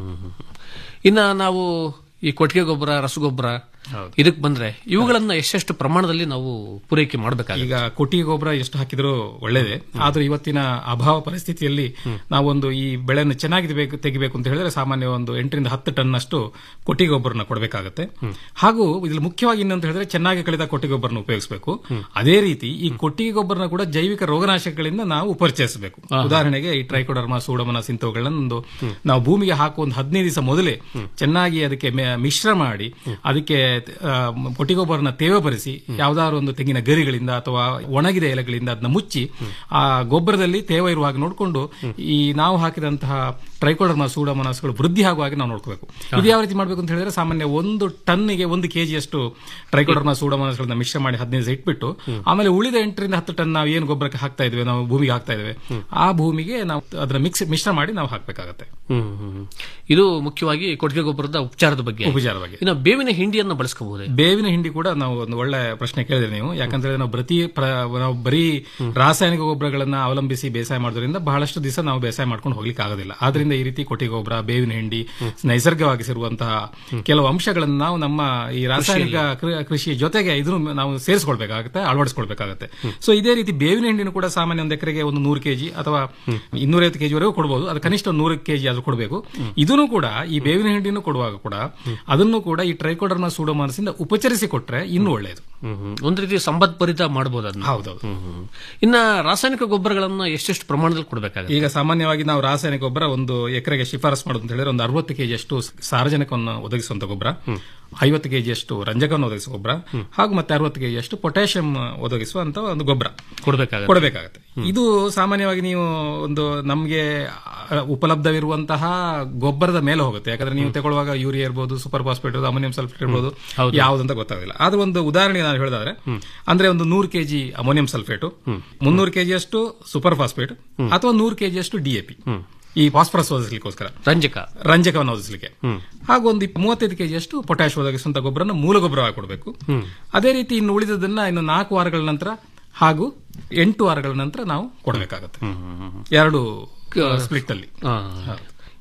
ಇನ್ನ ನಾವು ಈ ಕೊಟ್ಟಿಗೆ ಗೊಬ್ಬರ ರಸಗೊಬ್ಬರ ಇದಕ್ಕೆ ಬಂದ್ರೆ ಇವುಗಳನ್ನ ಎಷ್ಟೆಷ್ಟು ಪ್ರಮಾಣದಲ್ಲಿ ನಾವು ಪೂರೈಕೆ ಮಾಡಬೇಕಾಗುತ್ತೆ ಈಗ ಕೊಟ್ಟಿಗೆ ಗೊಬ್ಬರ ಎಷ್ಟು ಹಾಕಿದ್ರು ಒಳ್ಳೇದೇ ಆದ್ರೆ ಇವತ್ತಿನ ಅಭಾವ ಪರಿಸ್ಥಿತಿಯಲ್ಲಿ ನಾವೊಂದು ಈ ಬೆಳೆಯನ್ನು ಚೆನ್ನಾಗಿ ತೆಗಿಬೇಕು- ತೆಗಿಬೇಕು ಅಂತ ಹೇಳಿದ್ರೆ ಸಾಮಾನ್ಯ ಒಂದು ಎಂಟರಿಂದ ಹತ್ತು ಟನ್ ಅಷ್ಟು ಕೊಟ್ಟಿಗೆ ಗೊಬ್ಬರನ ಕೊಡಬೇಕಾಗುತ್ತೆ ಹಾಗೂ ಇದ್ರಲ್ಲಿ ಮುಖ್ಯವಾಗಿ ಇನ್ನೊಂದು ಹೇಳಿದ್ರೆ ಚೆನ್ನಾಗಿ ಕಳೆದ ಕೊಟ್ಟಿಗೆ ಗೊಬ್ಬರನ ಉಪಯೋಗಿಸಬೇಕು ಅದೇ ರೀತಿ ಈ ಕೊಟ್ಟಿಗೆ ಗೊಬ್ಬರನ ಕೂಡ ಜೈವಿಕ ರೋಗನಾಶಕಗಳಿಂದ ನಾವು ಪರಿಚಯಿಸಬೇಕು ಉದಾಹರಣೆಗೆ ಈ ಟ್ರೈಕೋಡರ್ಮಾ ಸೂಡಮನಸ್ ಇಂಥವುಗಳನ್ನ ಒಂದು ನಾವು ಭೂಮಿಗೆ ಹಾಕುವ ಒಂದು ಹದಿನೈದು ದಿವಸ ಮೊದಲೇ ಚೆನ್ನಾಗಿ ಅದಕ್ಕೆ ಮೆ- ಮಿಶ್ರ ಮಾಡಿ ಅದಕ್ಕೆ ಆ, ಕೊಟ್ಟಿಗೊಬ್ಬರನ್ನ ತೇವಪರಿಸಿ ಯಾವ್ದಾದ್ರು ಒಂದು ತೆಂಗಿನ ಗರಿಗಳಿಂದ ಅಥವಾ ಒಣಗಿದ ಎಲೆಗಳಿಂದ ಅದನ್ನ ಮುಚ್ಚಿ ಆ ಗೊಬ್ಬರದಲ್ಲಿ ತೇವ ಇರುವ ಹಾಗೆ ನೋಡಿಕೊಂಡು ಈ ನಾವು ಹಾಕಿದಂತಹ ಟ್ರೈಕೋಡರ್ಮಾ ಸೂಡಮನಸ್ಗಳು ವೃದ್ಧಿ ಆಗುವ ಹಾಗೆ ನಾವು ನೋಡ್ಕೋಬೇಕು ಇದು ಯಾವ ರೀತಿ ಮಾಡಬೇಕು ಅಂತ ಹೇಳಿದ್ರೆ ಸಾಮಾನ್ಯ ಒಂದು ಟನ್ನಿಗೆ ಒಂದು ಕೆಜಿಯಷ್ಟು ಟ್ರೈಕೋಡರ್ಮಾ ಸೂಡಮನಸ್ಗಳನ್ನ ಮಿಶ್ರ ಮಾಡಿ ಹದಿನೈದು ದಿವಸ ಇಟ್ಬಿಟ್ಟು ಆಮೇಲೆ ಉಳಿದ ಎಂಟರಿಂದ ಹತ್ತು ಟನ್ ನಾವು ಏನು ಗೊಬ್ಬರಕ್ಕೆ ಹಾಕ್ತಾ ಇದ್ವಿ ನಾವು ಭೂಮಿಗೆ ಹಾಕ್ತಾ ಇದ್ದೇವೆ ಆ ಭೂಮಿಗೆ ನಾವು ಅದನ್ನ ಮಿಕ್ಸ್ ಮಿಶ್ರ ಮಾಡಿ ನಾವು ಹಾಕಬೇಕಾಗತ್ತೆ ಹ್ಮ್, ಹ್ಮ್, ಹ್ಮ್. ಇದು ಮುಖ್ಯವಾಗಿ ಕೊಟ್ಟಿಗೆ ಗೊಬ್ಬರದ ಉಪಚಾರದ ಬಗ್ಗೆ ಉಪಚಾರದ ಬಗ್ಗೆ. ಇನ್ನು ಬೇವಿನ ಹಿಂಡಿಯನ್ನು ಬಳಸ್ಕೋಬಹುದೇ ಬೇವಿನ ಹಿಂಡಿ ಕೂಡ ನಾವು ಒಂದು ಒಳ್ಳೆ ಪ್ರಶ್ನೆ ಕೇಳಿದ್ರೆ ನೀವು ಯಾಕಂದ್ರೆ ನಾವು ಪ್ರತಿ ಪ್ರ- ನಾವು ಬರೀ ರಾಸಾಯನಿಕ ಗೊಬ್ಬರಗಳನ್ನ ಅವಲಂಬಿಸಿ ಬೇಸಾಯ ಮಾಡೋದ್ರಿಂದ ಬಹಳಷ್ಟು ದಿವಸ ನಾವು ಬೇಸಾಯ ಮಾಡ್ಕೊಂಡು ಹೋಗ್ಲಿಕ್ಕೆ ಆಗೋದಿಲ್ಲ ಆದ್ರಿಂದ ಈ ರೀತಿ ಕೊಟ್ಟಿಗೆ ಗೊಬ್ಬರ ಬೇವಿನ ಹಿಂಡಿ ನೈಸರ್ಗಿಕವಾಗಿ ಸಿರುವಂತಹ ಕೆಲವು ಅಂಶಗಳನ್ನು ನಾವು ನಮ್ಮ ಈ ರಾಸಾಯನಿಕ ಕೃ- ಕೃಷಿಯ ಜೊತೆಗೆ ಇದನ್ನು ನಾವು ಸೇರಿಸ್ಕೊಳ್ಬೇಕಾಗುತ್ತೆ ಅಳವಡಿಸ್ಕೊಳ್ಬೇಕಾಗುತ್ತೆ ಸೊ ಇದೇ ರೀತಿ ಬೇವಿನ ಹಿಂಡಿನೂ ಕೂಡ ಸಾಮಾನ್ಯ ಒಂದು ಎಕರೆಗೆ ಒಂದು ನೂರು ಕೆಜಿ ಅಥವಾ ಇನ್ನೂರೈವತ್ತು ಕೆಜಿ ವರೆಗೂ ಕೊಡಬಹುದು ಅದು ಕನಿಷ್ಠ ಒಂದು ನೂರು ಕೆಜಿ ಆದ್ರೂ ಕೊಡಬೇಕು ಇದನ್ನು ಕೂಡ ಈ ಬೇವಿನ ಹಿಂಡಿನೂ ಕೊಡುವಾಗ ಕೂಡ ಅದನ್ನು ಕೂಡ ಈ ಟ್ರೈಕೋಡರ್ಮಾ ಸೂಡೋಮಾನಸಿಂದ ಉಪಚರಿಸಿ ಕೊಟ್ರೆ ಇನ್ನೂ ಒಳ್ಳೆಯದು ಹ್ಮ್, ಹ್ಮ್. ಒಂದು ರೀತಿ ಸಂಪತ್ಭರಿತ ಮಾಡಬಹುದು ಅದನ್ನ ಹೌದೌದು ಹ್ಮ್, ಹ್ಮ್. ಇನ್ನ ರಾಸಾಯನಿಕ ಗೊಬ್ಬರಗಳನ್ನ ಎಷ್ಟೆಷ್ಟು ಪ್ರಮಾಣದಲ್ಲಿ ಕೊಡಬೇಕಾಗುತ್ತೆ ಈಗ ಸಾಮಾನ್ಯವಾಗಿ ನಾವು ರಾಸಾಯನಿಕ ಗೊಬ್ಬರ ಒಂದು ಎಕರೆಗೆ ಶಿಫಾರಸ್ ಮಾಡೋದು ಅಂತ ಹೇಳಿದ್ರೆ ಒಂದು ಅರವತ್ತು ಕೆಜಿಯಷ್ಟು ಸಾರಜನಕವನ್ನು ಒದಗಿಸುವಂತ ಗೊಬ್ಬರ ಐವತ್ತು ಕೆಜಿಯಷ್ಟು ರಂಜಕವನ್ನು ಒದಗಿಸುವ ಗೊಬ್ಬರ ಹಾಗೂ ಮತ್ತೆ ಅರವತ್ತು ಕೆಜಿಯಷ್ಟು ಪೊಟ್ಯಾಷಿಯಂ ಒದಗಿಸುವಂತ ಒಂದು ಗೊಬ್ಬರ ಕೊಡಬೇಕಾಗುತ್ತೆ ಕೊಡಬೇಕಾಗತ್ತೆ ಇದು ಸಾಮಾನ್ಯವಾಗಿ ನೀವು ಒಂದು ನಮಗೆ ಉಪಲಬ್ಧವಿರುವಂತಹ ಗೊಬ್ಬರದ ಮೇಲೆ ಹೋಗುತ್ತೆ ಯಾಕಂದ್ರೆ ನೀವು ತಗೊಳ್ಳುವಾಗ ಯೂರಿಯಾ ಇರ್ಬೋದು ಸೂಪರ್ ಫಾಸ್ಫೇಟ್ ಅಮೋನಿಯಂ ಸಲ್ಫೇಟ್ ಇರ್ಬೋದು ಯಾವುದಂತ ಗೊತ್ತಾಗೋದಿಲ್ಲ ಆದ್ರೆ ಒಂದು ಉದಾಹರಣೆ ನಾನು ಹೇಳಿದ್ರೆ ಅಂದ್ರೆ ಒಂದು ನೂರು ಕೆಜಿ ಅಮೋನಿಯಂ ಸಲ್ಫೇಟ್ ಮುನ್ನೂರು ಕೆಜಿಯಷ್ಟು ಸೂಪರ್ ಫಾಸ್ಫೇಟ್ ಅಥವಾ ನೂರು ಕೆಜಿಯಷ್ಟು ಡಿಎಪಿ ಈ ಫಾಸ್ಫರಸ್ ಓದಿಸ್ಲಿಕ್ಕೋಸ್ಕರ ರಂಜಕ ರಂಜಕವನ್ನು ಓದಿಸ್ಲಿಕ್ಕೆ ಹಾಗೂ ಒಂದು ಇಪ್ಪ- ಮೂವತ್ತೈದು ಕೆಜಿಯಷ್ಟು ಪೊಟ್ಯಾಶ್ ಒದಗಿಸುವಂತ ಗೊಬ್ಬರನ ಮೂಲ ಗೊಬ್ಬರವಾಗಿ ಕೊಡಬೇಕು ಅದೇ ರೀತಿ ಇನ್ನು ಉಳಿದದನ್ನ ಇನ್ನು ನಾಲ್ಕು ವಾರಗಳ ನಂತರ ಹಾಗೂ ಎಂಟು ವಾರಗಳ ನಂತರ ನಾವು ಕೊಡಬೇಕಾಗತ್ತೆ ಎರಡು ಸ್ಪ್ಲಿಟ್ ಅಲ್ಲಿ ಆ.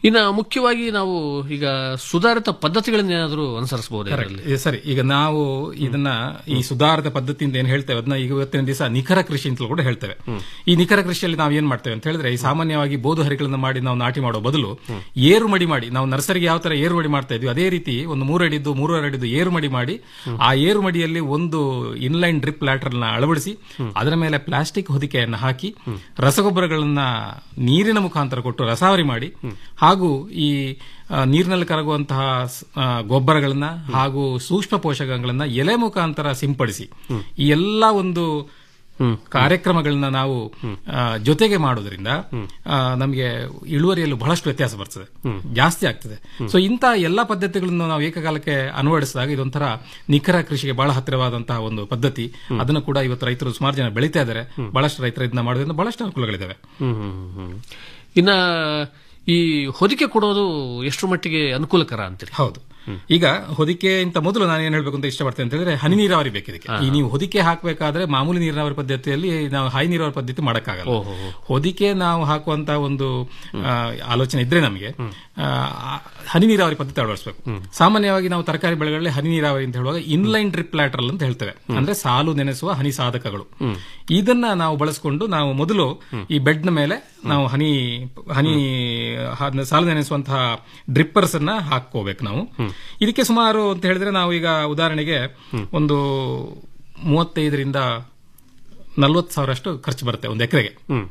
ಇನ್ನ ಮುಖ್ಯವಾಗಿ ನಾವು ಈಗ ಸುಧಾರಿತ ಪದ್ಧತಿಗಳನ್ನ ಏನಾದರೂ ಅನುಸರಿಸಬಹುದು Correct. ಏ, ಸರಿ ಈಗ ನಾವು ಇದನ್ನ ಈ ಸುಧಾರಿತ ಪದ್ಧತಿಯಿಂದ ಏನ್ ಹೇಳ್ತೇವೆ ಅದನ್ನ ಈಗ ಇವತ್ತಿನ ದಿವಸ ನಿಖರ ಕೃಷಿ ಅಂತಲೂ ಕೂಡ ಹೇಳ್ತೇವೆ ಈ ನಿಖರ ಕೃಷಿಯಲ್ಲಿ ನಾವು ಏನ್ ಮಾಡ್ತೇವೆ ಅಂತ ಹೇಳಿದ್ರೆ ಈ ಸಾಮಾನ್ಯವಾಗಿ ಬೋದು ಹರಿಗಳನ್ನ ಮಾಡಿ ನಾವು ನಾಟಿ ಮಾಡೋ ಬದಲು ಏರು ಮಡಿ ಮಾಡಿ ನಾವು ನರ್ಸರಿಗೆ ಯಾವ ತರ ಏರು ಮಡಿ ಮಾಡ್ತಾ ಇದ್ವಿ ಅದೇ ರೀತಿ ಒಂದು ಮೂರು ಅಡಿದ್ದು ಮೂರುವರೆ ಅಡಿದ್ದು ಏರು ಮಡಿ ಮಾಡಿ ಆ ಏರು ಮಡಿಯಲ್ಲಿ ಒಂದು ಇನ್ಲೈನ್ ಡ್ರಿಪ್ ಲ್ಯಾಟರ್ ನ ಅಳವಡಿಸಿ ಅದರ ಮೇಲೆ ಪ್ಲಾಸ್ಟಿಕ್ ಹೊದಿಕೆಯನ್ನು ಹಾಕಿ ರಸಗೊಬ್ಬರಗಳನ್ನ ನೀರಿನ ಮುಖಾಂತರ ಕೊಟ್ಟು ರಸಾವರಿ ಮಾಡಿ ಹಾಗೂ ಈ ಆ, ನೀರಿನಲ್ಲಿ ಕರಗುವಂತಹ ಸ್- ಆ, ಗೊಬ್ಬರಗಳನ್ನ ಹಾಗೂ ಸೂಕ್ಷ್ಮ ಪೋಷಕಗಳನ್ನ ಎಲೆ ಮುಖಾಂತರ ಸಿಂಪಡಿಸಿ ಈ ಎಲ್ಲ ಒಂದು ಕಾರ್ಯಕ್ರಮಗಳನ್ನ ನಾವು ಆ, ಜೊತೆಗೆ ಮಾಡೋದ್ರಿಂದ ಆ, ನಮಗೆ ಇಳುವರಿಯಲ್ಲೂ ಬಹಳಷ್ಟು ವ್ಯತ್ಯಾಸ ಬರ್ತದೆ ಜಾಸ್ತಿ ಆಗ್ತದೆ ಸೊ ಇಂತಹ ಎಲ್ಲಾ ಪದ್ಧತಿಗಳನ್ನು ನಾವು ಏಕಕಾಲಕ್ಕೆ ಅಳವಡಿಸಿದಾಗ ಇದೊಂಥರ ನಿಖರ ಕೃಷಿಗೆ ಬಹಳ ಹತ್ತಿರವಾದಂತಹ ಒಂದು ಪದ್ಧತಿ ಅದನ್ನು ಕೂಡ ಇವತ್ತು ರೈತರು ಸುಮಾರು ಜನ ಬೆಳೀತಾ ಇದ್ದಾರೆ ಬಹಳಷ್ಟು ರೈತರು ಇದನ್ನ ಮಾಡೋದ್ರಿಂದ ಬಹಳಷ್ಟು ಅನುಕೂಲಗಳಿದ್ದಾವೆ ಹ್ಮ್, ಹ್ಮ್, ಹ್ಮ್. ಇನ್ನ ಈ ಹೊದಿಕೆ ಕೊಡೋದು ಎಷ್ಟು ಮಟ್ಟಿಗೆ ಅನುಕೂಲಕರ ಅಂತೀರಿ ಹೌದು ಈಗ ಹೊದಿಕೆ ಇಂತ ಮೊದಲು ನಾನು ಏನ್ ಹೇಳ್ಬೇಕು ಅಂತ ಇಷ್ಟಪಡ್ತೇನೆ ಅಂತ ಹೇಳಿದ್ರೆ ಹನಿ ನೀರಾವರಿ ಬೇಕು ಇದಕ್ಕೆ ಈ ನೀವು ಹೊದಿಕೆ ಹಾಕಬೇಕಾದ್ರೆ ಮಾಮೂಲಿ ನೀರಾವರಿ ಪದ್ಧತಿಯಲ್ಲಿ ನಾವು ಹೈ ನೀರಾವರಿ ಪದ್ಧತಿ ಮಾಡಕ್ಕಾಗಲ್ಲ ಹೊದಿಕೆ ನಾವು ಹಾಕುವಂತ ಒಂದು ಆ, ಆಲೋಚನೆ ಇದ್ರೆ ನಮಗೆ ಆ, ಹನಿ ನೀರಾವರಿ ಪದ್ಧತಿ ಅಳವಡಿಸಬೇಕು ಸಾಮಾನ್ಯವಾಗಿ ನಾವು ತರಕಾರಿ ಬೆಳೆಗಳಲ್ಲಿ ಹನಿ ನೀರಾವರಿ ಅಂತ ಹೇಳುವಾಗ ಇನ್ಲೈನ್ ಡ್ರಿಪ್ ಲ್ಯಾಟ್ರಲ್ ಅಂತ ಹೇಳ್ತೇವೆ ಅಂದ್ರೆ ಸಾಲು ನೆನೆಸುವ ಹನಿ ಸಾಧಕಗಳು ಇದನ್ನ ನಾವು ಬಳಸಿಕೊಂಡು ನಾವು ಮೊದಲು ಈ ಬೆಡ್ ನ ಮೇಲೆ ನಾವು ಹನಿ ಹನಿ ಹ- ಸಾಲು ನೆನೆಸುವಂತಹ ಡ್ರಿಪ್ಪರ್ಸ್ ಅನ್ನ ಹಾಕೋಬೇಕು ನಾವು ಇದಕ್ಕೆ ಸುಮಾರು ಅಂತ ಹೇಳಿದ್ರೆ ನಾವು ಈಗ ಉದಾಹರಣೆಗೆ ಒಂದು ಮೂವತ್ತೈದರಿಂದ ನಲ್ವತ್ತು ಸಾವಿರ ಅಷ್ಟು ಖರ್ಚು ಬರುತ್ತೆ ಒಂದು ಎಕರೆಗೆ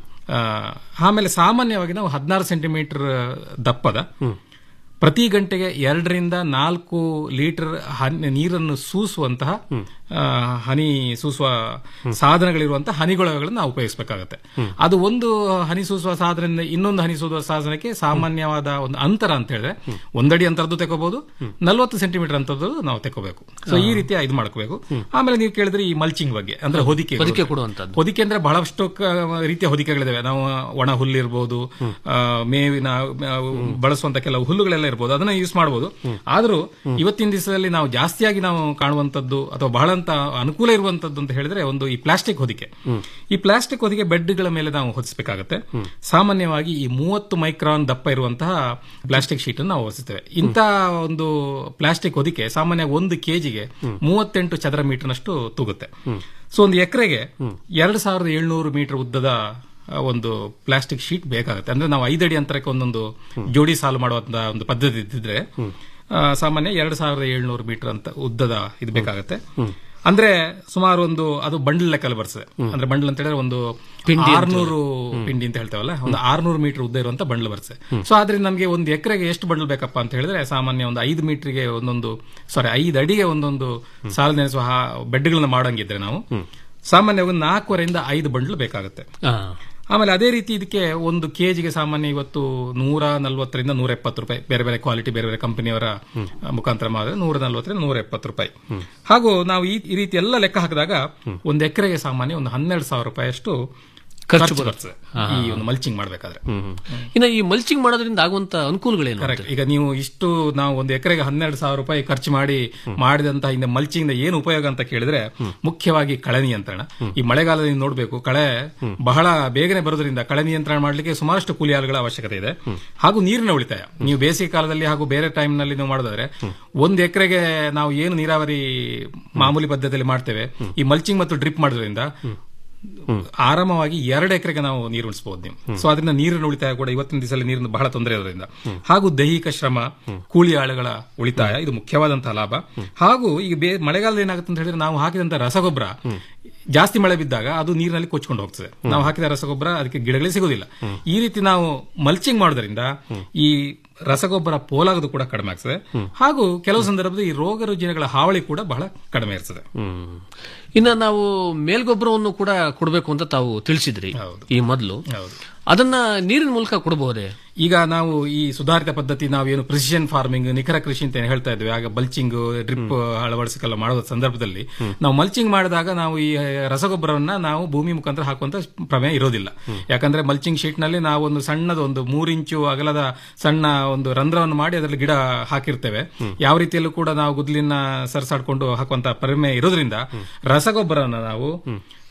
ಆಮೇಲೆ ಸಾಮಾನ್ಯವಾಗಿ ನಾವು ಹದಿನಾರು ಸೆಂಟಿಮೀಟರ್ ದಪ್ಪದ ಪ್ರತಿ ಗಂಟೆಗೆ ಎರಡರಿಂದ ನಾಲ್ಕು ಲೀಟರ್ ಹನಿ ನೀರನ್ನು ಸೂಸುವಂತಹ ಆ, ಹನಿ ಸೂಸುವ ಸಾಧನಗಳಿರುವಂತಹ ಹನಿಗೊಳಗಳನ್ನು ನಾವು ಉಪಯೋಗಿಸಬೇಕಾಗತ್ತೆ ಅದು ಒಂದು ಹನಿ ಸೂಸುವ ಸಾಧನದಿಂದ ಇನ್ನೊಂದು ಹನಿ ಸೂಸುವ ಸಾಧನಕ್ಕೆ ಸಾಮಾನ್ಯವಾದ ಒಂದು ಅಂತರ ಅಂತ ಹೇಳಿದ್ರೆ ಒಂದಡಿ ಅಂತರದ್ದು ತೆಕೋಬಹುದು ನಲ್ವತ್ತು ಸೆಂಟಿಮೀಟರ್ ಅಂತರದ್ದು ನಾವು ತೆಕೋಬೇಕು ಸೊ ಈ ರೀತಿ ಇದು ಮಾಡ್ಕೋಬೇಕು ಆಮೇಲೆ ನೀವು ಕೇಳಿದ್ರೆ ಈ ಮಲ್ಚಿಂಗ್ ಬಗ್ಗೆ ಅಂದ್ರೆ ಹೊದಿಕೆ ಹೊದಿಕೆ ಕೊಡುವಂತದ್ದು ಹೊದಿಕೆ ಅಂದ್ರೆ ಬಹಳಷ್ಟು ಕ- ರೀತಿಯ ಹೊದಿಕೆಗಳಿದಾವೆ ನಾವು ಒಣ ಹುಲ್ಲು ಇರ್ಬೋದು ಆ, ಮೇವಿನ ಆ, ಬಳಸುವಂತ ಕೆಲವು ಹುಲ್ಲುಗಳೆಲ್ಲ ಇರ್ಬೋದು ಅದನ್ನ ಯೂಸ್ ಮಾಡಬಹುದು ಆದ್ರೂ ಇವತ್ತಿನ ದಿವಸದಲ್ಲಿ ನಾವು ಜಾಸ್ತಿಯಾಗಿ ನಾವು ಕಾಣುವಂತದ್ದು ಅಥವಾ ಬಹಳ ಅಂತ ಅನುಕೂಲ ಇರುವಂತದ್ದು ಅಂತ ಹೇಳಿದ್ರೆ ಒಂದು ಈ ಪ್ಲಾಸ್ಟಿಕ್ ಹೊದಿಕೆ ಈ ಪ್ಲಾಸ್ಟಿಕ್ ಹೊದಿಕೆ ಬೆಡ್ಗಳ ಮೇಲೆ ನಾವು ಹೊದಿಸಬೇಕಾಗುತ್ತೆ ಸಾಮಾನ್ಯವಾಗಿ ಈ ಮೂವತ್ತು ಮೈಕ್ರಾನ್ ದಪ್ಪ ಇರುವಂತಹ ಪ್ಲಾಸ್ಟಿಕ್ ಶೀಟ್ ಅನ್ನು ನಾವು ಹೊದಿಸ್ತೇವೆ ಇಂತಹ ಒಂದು ಪ್ಲಾಸ್ಟಿಕ್ ಹೊದಿಕೆ ಸಾಮಾನ್ಯ ಒಂದು ಕೆಜಿಗೆ ಮೂವತ್ತೆಂಟು ಚದರ ಮೀಟರ್ನಷ್ಟು ತೂಗುತ್ತೆ ಸೊ ಒಂದು ಎಕರೆಗೆ ಎರಡು ಸಾವಿರದ ಏಳ್ನೂರು ಮೀಟರ್ ಉದ್ದದ ಆ, ಒಂದು ಪ್ಲಾಸ್ಟಿಕ್ ಶೀಟ್ ಬೇಕಾಗುತ್ತೆ ಅಂದ್ರೆ ನಾವು ಐದಡಿ ಅಂತರಕ್ಕೆ ಒಂದೊಂದು ಜೋಡಿ ಸಾಲು ಮಾಡುವಂತ ಒಂದು ಪದ್ಧತಿ ಇದ್ದಿದ್ರೆ ಆ, ಸಾಮಾನ್ಯ ಎರಡು ಸಾವಿರದ ಏಳ್ನೂರು ಮೀಟರ್ ಅಂತ ಉದ್ದದ ಇದು ಬೇಕಾಗುತ್ತೆ ಅಂದ್ರೆ ಸುಮಾರು ಒಂದು ಅದು ಬಂಡಲ್ ಲೆಕ್ಕಲ್ಲಿ ಬರ್ತದೆ ಅಂದ್ರೆ ಬಂಡಲ್ ಅಂತ ಹೇಳಿದ್ರೆ ಒಂದು ಆರ್ನೂರು ಪಿಂಡಿ ಅಂತ ಹೇಳ್ತೇವಲ್ಲ ಒಂದು ಆರ್ನೂರು ಮೀಟರ್ ಉದ್ದ ಇರುವಂತ ಬಂಡಲ್ ಬರ್ತದೆ ಸೊ ಆದ್ರಿಂದ ನಮಗೆ ಒಂದು ಎಕರೆಗೆ ಎಷ್ಟು ಬಂಡಲ್ ಬೇಕಪ್ಪ ಅಂತ ಹೇಳಿದ್ರೆ ಸಾಮಾನ್ಯ ಒಂದು ಐದು ಮೀಟರ್ಗೆ ಒಂದೊಂದು ಸಾರಿ ಐದು ಅಡಿಗೆ ಒಂದೊಂದು ಸಾಲು ನೆನೆಸುವ ಬೆಡ್ಗಳನ್ನ ಮಾಡಂಗಿದ್ರೆ ನಾವು ಸಾಮಾನ್ಯ ಒಂದು ನಾಲ್ಕೂವರೆಯಿಂದ ಐದು ಬಂಡಲ್ ಬೇಕಾಗುತ್ತೆ ಆಮೇಲೆ ಅದೇ ರೀತಿ ಇದಕ್ಕೆ ಒಂದು ಕೆಜಿಗೆ ಸಾಮಾನ್ಯ ಇವತ್ತು ನೂರ ನಲ್ವತ್ತರಿಂದ ನೂರ ಎಪ್ಪತ್ತು ರೂಪಾಯಿ ಬೇರೆ ಬೇರೆ ಕ್ವಾಲಿಟಿ ಬೇರೆ ಬೇರೆ ಕಂಪನಿಯವರ ಮುಖಾಂತರ ಮಾಡಿದ್ರೆ ನೂರ ನಲ್ವತ್ತರಿಂದ ನೂರ ಎಪ್ಪತ್ತು ರೂಪಾಯಿ ಹಾಗೂ ನಾವು ಈ ಈ ರೀತಿ ಎಲ್ಲ ಲೆಕ್ಕ ಹಾಕಿದಾಗ ಒಂದು ಎಕರೆಗೆ ಸಾಮಾನ್ಯ ಒಂದು ಹನ್ನೆರಡು ಸಾವಿರ ರೂಪಾಯಿ ಅಷ್ಟು ಖರ್ಚು ಬರ್ತದೆ ಈ ಒಂದು ಮಲ್ಚಿಂಗ್ ಮಾಡಬೇಕಾದ್ರೆ ಇನ್ನು ಈ ಮಲ್ಚಿಂಗ್ ಮಾಡೋದ್ರಿಂದ ಆಗುವಂತ ಅನುಕೂಲಗಳೇನು ಕರೆಕ್ಟ್ ಈಗ ನೀವು ಇಷ್ಟು ನಾವು ಒಂದು ಎಕರೆಗೆ ಹನ್ನೆರಡು ಸಾವಿರ ರೂಪಾಯಿ ಖರ್ಚು ಮಾಡಿ ಮಾಡಿದಂತಹ ಹಿಂದೆ ಮಲ್ಚಿಂಗ್ ಏನು ಉಪಯೋಗ ಅಂತ ಕೇಳಿದ್ರೆ ಮುಖ್ಯವಾಗಿ ಕಳೆ ನಿಯಂತ್ರಣ ಈ ಮಳೆಗಾಲದಲ್ಲಿ ನೋಡಬೇಕು ಕಳೆ ಬಹಳ ಬೇಗನೆ ಬರೋದ್ರಿಂದ ಕಳೆ ನಿಯಂತ್ರಣ ಮಾಡಲಿಕ್ಕೆ ಸುಮಾರಷ್ಟು ಕೂಲಿ ಆಳುಗಳ ಅವಶ್ಯಕತೆ ಇದೆ ಹಾಗೂ ನೀರಿನ ಉಳಿತಾಯ ನೀವು ಬೇಸಿಗೆ ಕಾಲದಲ್ಲಿ ಹಾಗೂ ಬೇರೆ ಟೈಮ್ ನಲ್ಲಿ ನೀವು ಮಾಡೋದಾದ್ರೆ ಒಂದು ಎಕರೆಗೆ ನಾವು ಏನು ನೀರಾವರಿ ಮಾಮೂಲಿ ಪದ್ಧತಿಯಲ್ಲಿ ಮಾಡ್ತೇವೆ ಈ ಮಲ್ಚಿಂಗ್ ಮತ್ತು ಡ್ರಿಪ್ ಮಾಡೋದ್ರಿಂದ ಆರಾಮವಾಗಿ ಎರಡು ಎಕರೆಗೆ ನಾವು ನೀರು ಉಳಿಸಬಹುದು ನೀವು ಸೊ ಅದರಿಂದ ನೀರಿನ ಉಳಿತಾಯ ಕೂಡ ಇವತ್ತಿನ ದಿವಸದಲ್ಲಿ ನೀರಿನ ಬಹಳ ತೊಂದರೆ ಇರೋದ್ರಿಂದ ಹಾಗೂ ದೈಹಿಕ ಶ್ರಮ ಕೂಲಿ ಆಳುಗಳ ಉಳಿತಾಯ ಇದು ಮುಖ್ಯವಾದಂತಹ ಲಾಭ ಹಾಗೂ ಈಗ ಬೇ ಮಳೆಗಾಲದಲ್ಲಿ ಏನಾಗುತ್ತೆ ಅಂತ ಹೇಳಿದ್ರೆ ನಾವು ಹಾಕಿದಂತ ರಸಗೊಬ್ಬರ ಜಾಸ್ತಿ ಮಳೆ ಬಿದ್ದಾಗ ಅದು ನೀರಿನಲ್ಲಿ ಕೊಚ್ಕೊಂಡು ಹೋಗ್ತದೆ ನಾವು ಹಾಕಿದ ರಸಗೊಬ್ಬರ ಅದಕ್ಕೆ ಗಿಡಗಳಿಗೆ ಸಿಗೋದಿಲ್ಲ ಈ ರೀತಿ ನಾವು ಮಲ್ಚಿಂಗ್ ಮಾಡೋದ್ರಿಂದ ಈ ರಸಗೊಬ್ಬರ ಪೋಲಾಗೋದು ಕೂಡ ಕಡಿಮೆ ಆಗ್ತದೆ ಹಾಗೂ ಕೆಲವು ಸಂದರ್ಭದಲ್ಲಿ ಈ ರೋಗ ರುಜಿನಗಳ ಹಾವಳಿ ಕೂಡ ಬಹಳ ಕಡಿಮೆ ಇರ್ತದೆ ಇನ್ನ ನಾವು ಮೇಲ್ಗೊಬ್ಬರವನ್ನು ಕೂಡ ಕೊಡಬೇಕು ಅಂತ ತಾವು ತಿಳಿಸಿದ್ರಿ ಈ ಮೊದಲು ಅದನ್ನ ನೀರಿನ ಮೂಲಕ ಕೊಡಬಹುದೇ ಈಗ ನಾವು ಈ ಸುಧಾರಿತ ಪದ್ಧತಿ ನಾವೇನು ಪ್ರಿಸಿಷನ್ ಫಾರ್ಮಿಂಗ್ ನಿಖರ ಕೃಷಿ ಅಂತ ಏನ್ ಹೇಳ್ತಾ ಇದ್ವಿ ಆಗ ಬಲ್ಚಿಂಗ್ ಡ್ರಿಪ್ ಅಳವಡಿಸಿಕೆಲ್ಲ ಮಾಡೋ ಸಂದರ್ಭದಲ್ಲಿ ನಾವು ಮಲ್ಚಿಂಗ್ ಮಾಡಿದಾಗ ನಾವು ಈ ರಸಗೊಬ್ಬರವನ್ನ ನಾವು ಭೂಮಿ ಮುಖಾಂತರ ಹಾಕುವಂತ ಪ್ರಮೇಯ ಇರೋದಿಲ್ಲ ಯಾಕಂದ್ರೆ ಮಲ್ಚಿಂಗ್ ಶೀಟ್ ನಲ್ಲಿ ನಾವು ಒಂದು ಸಣ್ಣದ ಒಂದು ಮೂರ್ ಇಂಚು ಅಗಲದ ಸಣ್ಣ ಒಂದು ರಂಧ್ರವನ್ನು ಮಾಡಿ ಅದರಲ್ಲಿ ಗಿಡ ಹಾಕಿರ್ತೇವೆ ಯಾವ ರೀತಿಯಲ್ಲೂ ಕೂಡ ನಾವು ಗುದ್ಲಿನ ಸರಿಸಾಡ್ಕೊಂಡು ಹಾಕುವಂತ ಪ್ರಮೇಯ ಇರೋದ್ರಿಂದ ರಸಗೊಬ್ಬರನ ನಾವು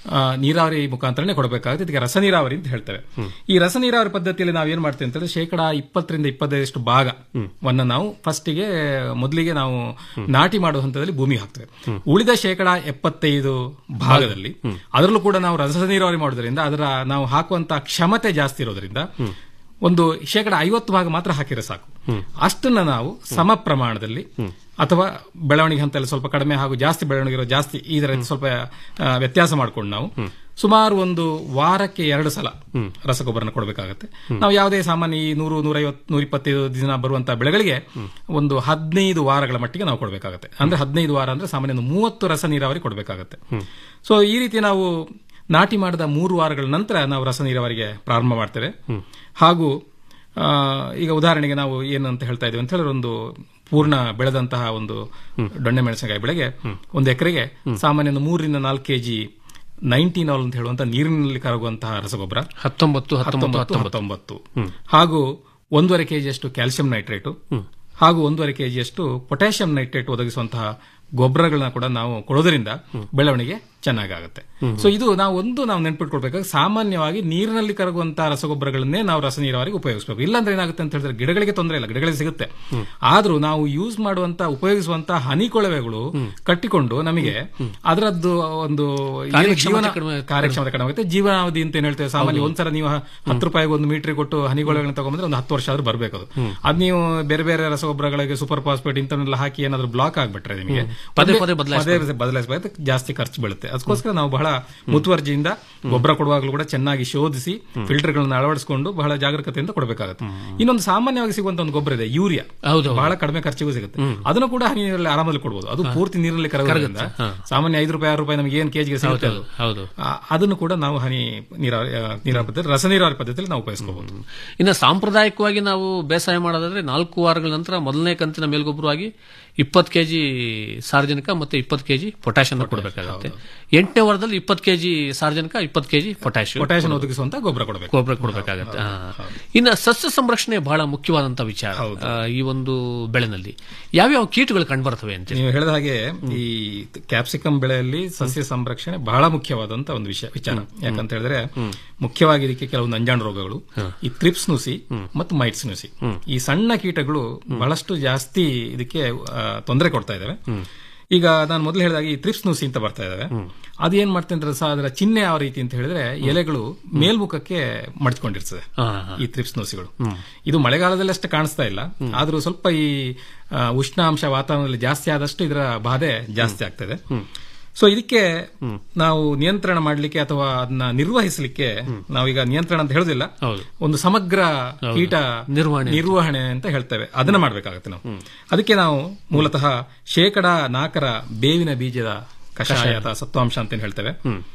ಆ, ನೀರಾವರಿ ಮುಖಾಂತರನೇ ಕೊಡಬೇಕಾಗುತ್ತೆ ಇದಕ್ಕೆ ರಸ ನೀರಾವರಿ ಅಂತ ಹೇಳ್ತೇವೆ ಈ ರಸ ನೀರಾವರಿ ಪದ್ಧತಿಯಲ್ಲಿ ನಾವು ಏನ್ ಮಾಡ್ತೇವೆ ಅಂತಂದ್ರೆ ಶೇಕಡ ಇಪ್ಪತ್ತರಿಂದ ಇಪ್ಪತ್ತೈದಷ್ಟು ಭಾಗವನ್ನ ನಾವು ಫಸ್ಟಿಗೆ ಮೊದಲಿಗೆ ನಾವು ನಾಟಿ ಮಾಡುವ ಹಂತದಲ್ಲಿ ಭೂಮಿ ಹಾಕ್ತೇವೆ ಉಳಿದ ಶೇಕಡ ಎಪ್ಪತ್ತೈದು ಭಾಗದಲ್ಲಿ ಅದರಲ್ಲೂ ಕೂಡ ನಾವು ರಸ ನೀರಾವರಿ ಮಾಡೋದ್ರಿಂದ ಅದರ ನಾವು ಹಾಕುವಂತ ಕ್ಷಮತೆ ಜಾಸ್ತಿ ಇರೋದ್ರಿಂದ ಒಂದು ಶೇಕಡ ಐವತ್ತು ಭಾಗ ಮಾತ್ರ ಹಾಕಿದ್ರೆ ಸಾಕು ಅಷ್ಟನ್ನ ನಾವು ಸಮ ಪ್ರಮಾಣದಲ್ಲಿ ಅಥವಾ ಬೆಳವಣಿಗೆ ಹಂತದಲ್ಲಿ ಸ್ವಲ್ಪ ಕಡಿಮೆ ಹಾಗೂ ಜಾಸ್ತಿ ಬೆಳವಣಿಗೆ ಇರೋ ಜಾಸ್ತಿ ಈ ತರ ಸ್ವಲ್ಪ ಆ, ವ್ಯತ್ಯಾಸ ಮಾಡ್ಕೊಂಡು ನಾವು ಸುಮಾರು ಒಂದು ವಾರಕ್ಕೆ ಎರಡು ಸಲ ರಸಗೊಬ್ಬರನ ಕೊಡಬೇಕಾಗುತ್ತೆ ನಾವು ಯಾವುದೇ ಸಾಮಾನ್ಯ ಈ ನೂರು ನೂರೈವತ್ತು ನೂರ ಇಪ್ಪತ್ತೈದು ದಿನ ಬರುವಂತಹ ಬೆಳೆಗಳಿಗೆ ಒಂದು ಹದಿನೈದು ವಾರಗಳ ಮಟ್ಟಿಗೆ ನಾವು ಕೊಡಬೇಕಾಗುತ್ತೆ ಅಂದ್ರೆ ಹದಿನೈದು ವಾರ ಅಂದ್ರೆ ಸಾಮಾನ್ಯ ಒಂದು ಮೂವತ್ತು ರಸ ನೀರಾವರಿ ಕೊಡಬೇಕಾಗುತ್ತೆ ಸೊ ಈ ರೀತಿ ನಾವು ನಾಟಿ ಮಾಡಿದ ಮೂರು ವಾರಗಳ ನಂತರ ನಾವು ರಸ ನೀರಾವರಿಗೆ ಪ್ರಾರಂಭ ಮಾಡ್ತೇವೆ ಹಾಗೂ ಆ, ಈಗ ಉದಾಹರಣೆಗೆ ನಾವು ಏನಂತ ಹೇಳ್ತಾ ಇದೀವಿ ಅಂತ ಹೇಳಿದ್ರೆ ಒಂದು ಪೂರ್ಣ ಬೆಳೆದಂತಹ ಒಂದು ದೊಣ್ಣೆ ಮೆಣಸಿನಕಾಯಿ ಬೆಳೆಗೆ ಒಂದು ಎಕರೆಗೆ ಸಾಮಾನ್ಯ ಒಂದು ಮೂರರಿಂದ ನಾಲ್ಕು ಕೆಜಿ ನೈನ್ಟೀನ್ ಆಲ್ ಅಂತ ಹೇಳುವಂತಹ ನೀರಿನಲ್ಲಿ ಕರಗುವಂತಹ ರಸಗೊಬ್ಬರ ಹತ್ತೊಂಬತ್ತು ಹತ್ತೊಂಬತ್ತು ಹತ್ತೊಂಬತ್ತು ಹತ್ತೊಂಬತ್ತು ಹಾಗೂ ಒಂದೂವರೆ ಕೆಜಿಯಷ್ಟು ಕ್ಯಾಲ್ಸಿಯಂ ನೈಟ್ರೇಟು ಹಾಗೂ ಒಂದೂವರೆ ಕೆಜಿಯಷ್ಟು ಪೊಟ್ಯಾಷಿಯಂ ನೈಟ್ರೇಟ್ ಒದಗಿಸುವಂತಹ ಗೊಬ್ಬರಗಳನ್ನ ಕೂಡ ನಾವು ಕೊಡೋದ್ರಿಂದ ಬೆಳವಣಿಗೆ ಚೆನ್ನಾಗಾಗುತ್ತೆ ಸೊ ಇದು ನಾವು ಒಂದು ನಾವು ನೆನ್ಪಿಟ್ಕೊಳ್ಬೇಕಾದ್ರೆ ಸಾಮಾನ್ಯವಾಗಿ ನೀರಿನಲ್ಲಿ ಕರಗುವಂತಹ ರಸಗೊಬ್ಬರಗಳನ್ನೇ ನಾವು ರಸ ನೀರಾವರಿಗೆ ಉಪಯೋಗಿಸಬೇಕು ಇಲ್ಲಾಂದ್ರೆ ಏನಾಗುತ್ತೆ ಅಂತ ಹೇಳಿದ್ರೆ ಗಿಡಗಳಿಗೆ ತೊಂದರೆ ಇಲ್ಲ ಗಿಡಗಳಿಗೆ ಸಿಗುತ್ತೆ ಆದ್ರೂ ನಾವು ಯೂಸ್ ಮಾಡುವಂತ ಉಪಯೋಗಿಸುವಂತ ಹನಿ ಕೊಳವೆಗಳು ಕಟ್ಟಿಕೊಂಡು ನಮಗೆ ಅದರದ್ದು ಒಂದು ಏನು ಕಾರ್ಯಕ್ಷಮತೆ ಜೀವನ ಕಡಿಮೆ ಕಾರ್ಯಕ್ಷಮತೆ ಕಡಿಮೆ ಆಗುತ್ತೆ ಜೀವನಾವಧಿ ಅಂತ ಏನ್ ಹೇಳ್ತೇವೆ ಸಾಮಾನ್ಯ ಒಂದ್ಸಲ ನೀವು ಹ- ಹತ್ತು ರೂಪಾಯಿಗೆ ಒಂದು ಮೀಟರ್ ಕೊಟ್ಟು ಹನಿಗೊಳಗಳನ್ನ ತಗೊಂಡ್ರೆ ಒಂದು ಹತ್ತು ವರ್ಷ ಆದ್ರೂ ಬರ್ಬೇಕು ಅದು ಅದ್ ನೀವು ಬೇರೆ ಬೇರೆ ರಸಗೊಬ್ಬರಗಳಿಗೆ ಸೂಪರ್ ಫಾಸ್ಫೇಟ್ ಇಂಥವನ್ನೆಲ್ಲ ಹಾಕಿ ಏನಾದ್ರು ಬ್ಲಾಕ್ ಆಗ್ಬಿಟ್ರೆ ನಿಮಗೆ ಪದೇ ಪದೇ ಬದಲಾಯಿಸ್ಬೇಕು. ಪದೇ ಬದಲಾಯಿಸಬೇಕು ಜಾಸ್ತಿ ಖರ್ಚು ಬೀಳುತ್ತೆ ಅದಕ್ಕೋಸ್ಕರ ನಾವು ಬಹಳ ಮುತುವರ್ಜಿಯಿಂದ ಗೊಬ್ಬರ ಕೊಡುವಾಗಲೂ ಕೂಡ ಚೆನ್ನಾಗಿ ಶೋಧಿಸಿ ಫಿಲ್ಟರ್ಗಳನ್ನ ಅಳವಡಿಸಿಕೊಂಡು ಬಹಳ ಜಾಗರೂಕತೆಯಿಂದ ಕೊಡಬೇಕಾಗುತ್ತೆ ಇನ್ನೊಂದು ಸಾಮಾನ್ಯವಾಗಿ ಸಿಗುವಂತ ಒಂದು ಗೊಬ್ಬರ ಇದೆ ಯೂರಿಯಾ ಹೌದು. ಬಹಳ ಕಡಿಮೆ ಖರ್ಚಿಗೂ ಸಿಗುತ್ತೆ ಅದನ್ನು ಕೂಡ ಹನಿ ನೀರಲ್ಲಿ ಆರಾಮದಲ್ಲಿ ಕೊಡಬಹುದು ಅದು ಪೂರ್ತಿ ನೀರಲ್ಲಿ ಕರಗೋದ್ರಿಂದ ಸಾಮಾನ್ಯ ಐದು ರೂಪಾಯಿ ಆರು ರೂಪಾಯಿ ನಮಗೆ ಏನ್ ಕೆಜಿಗೆ ಸಿಗುತ್ತೆ ಅದು ಹೌದು ಆ, ಅದನ್ನು ಕೂಡ ನಾವು ಹನಿ ನೀರಾವರಿ ಆ, ನೀರಾವರಿ ಪದ್ಧತಿ ರಸ ನೀರಾವರಿ ಪದ್ಧತಿಯಲ್ಲಿ ನಾವು ಉಪಯೋಗಿಸಬಹುದು ಇನ್ನು ಸಾಂಪ್ರದಾಯಿಕವಾಗಿ ನಾವು ಬೇಸಾಯ ಮಾಡೋದಾದ್ರೆ ನಾಲ್ಕು ವಾರಗಳ ನಂತರ ಮೊದಲನೇ ಕಂತಿನ ಮೇಲ್ಗೊಬ್ಬರವಾಗಿ ಇಪ್ಪತ್ತು ಕೆಜಿ ಸಾರ್ವಜನಿಕ ಮತ್ತೆ ಇಪ್ಪತ್ತು ಕೆಜಿ ಪೊಟ್ಯಾಷಿಯಂ ಕೊಡಬೇಕಾಗುತ್ತೆ ಎಂಟನೇ ವಾರದಲ್ಲಿ ಇಪ್ಪತ್ತು ಕೆಜಿ ಸಾರ್ವಜನಿಕ ಇಪ್ಪತ್ತು ಕೆಜಿ ಪೊಟ್ಯಾಷಿಯಂ ಪೊಟ್ಯಾಷಿಯಂ ಒದಗಿಸುವಂತ ಗೊಬ್ಬರ ಕೊಡಬೇಕು ಗೊಬ್ಬರ ಕೊಡಬೇಕಾಗತ್ತೆ ಇನ್ನು ಸಸ್ಯ ಸಂರಕ್ಷಣೆ ಬಹಳ ಮುಖ್ಯವಾದಂತ ವಿಚಾರ ಆ, ಈ ಒಂದು ಬೆಳೆನಲ್ಲಿ ಯಾವ್ಯಾವ ಕೀಟಗಳು ಕಂಡುಬರ್ತವೆ ಅಂತ ನೀವು ಹೇಳಿದ ಹಾಗೆ ಈ ಕ್ಯಾಪ್ಸಿಕಂ ಬೆಳೆಯಲ್ಲಿ ಸಸ್ಯ ಸಂರಕ್ಷಣೆ ಬಹಳ ಮುಖ್ಯವಾದಂತ ಒಂದು ವಿಷಯ ವಿಚಾರ ಯಾಕಂತ ಹೇಳಿದ್ರೆ ಮುಖ್ಯವಾಗಿ ಇದಕ್ಕೆ ಕೆಲವೊಂದು ಅಂಜಾಣು ರೋಗಗಳು ಈ ತ್ರಿಪ್ಸ್ ನುಸಿ ಮತ್ತು ಮೈಟ್ಸ್ ನುಸಿ ಈ ಸಣ್ಣ ಕೀಟಗಳು ಬಹಳಷ್ಟು ಜಾಸ್ತಿ ಇದಕ್ಕೆ ತೊಂದರೆ ಕೊಡ್ತಾ ಇದಾವೆ ಈಗ ನಾನು ಮೊದಲು ಹೇಳಿದಾಗ ಈ ತ್ರಿಪ್ಸ್ ನುಸಿ ಅಂತ ಬರ್ತಾ ಇದಾವೆ ಅದೇನ್ ಮಾಡ್ತಾ ಅಂದ್ರೆ ಸಹ ಅದರ ಚಿಹ್ನೆ ಯಾವ ರೀತಿ ಅಂತ ಹೇಳಿದ್ರೆ ಎಲೆಗಳು ಮೇಲ್ಮುಖಕ್ಕೆ ಮಡ್ಚ್ಕೊಂಡಿರ್ತದೆ ಈ ತ್ರಿಪ್ಸ್ ನುಸಿಗಳು ಇದು ಮಳೆಗಾಲದಲ್ಲಿ ಅಷ್ಟು ಕಾಣಿಸ್ತಾ ಇಲ್ಲ ಆದ್ರೂ ಸ್ವಲ್ಪ ಈ ಆ, ಉಷ್ಣಾಂಶ ವಾತಾವರಣದಲ್ಲಿ ಜಾಸ್ತಿ ಆದಷ್ಟು ಇದರ ಬಾಧೆ ಜಾಸ್ತಿ ಆಗ್ತದೆ ಸೊ ಇದಕ್ಕೆ ನಾವು ನಿಯಂತ್ರಣ ಮಾಡಲಿಕ್ಕೆ ಅಥವಾ ಅದನ್ನ ನಿರ್ವಹಿಸಲಿಕ್ಕೆ ನಾವೀಗ ನಿಯಂತ್ರಣ ಅಂತ ಹೇಳುದಿಲ್ಲ ಒಂದು ಸಮಗ್ರ ಕೀಟ ನಿರ್ವಹಣೆ. ನಿರ್ವಹಣೆ ಅಂತ ಹೇಳ್ತೇವೆ ಅದನ್ನ ಮಾಡ್ಬೇಕಾಗತ್ತೆ ನಾವು ಅದಕ್ಕೆ ನಾವು ಮೂಲತಃ ಶೇಕಡ ನಾಲ್ಕರ ಬೇವಿನ ಬೀಜದ ಕಷಾಯ ಅಥವಾ ಸತ್ವಾಂಶ ಅಂತ ಏನ್ ಹೇಳ್ತೇವೆ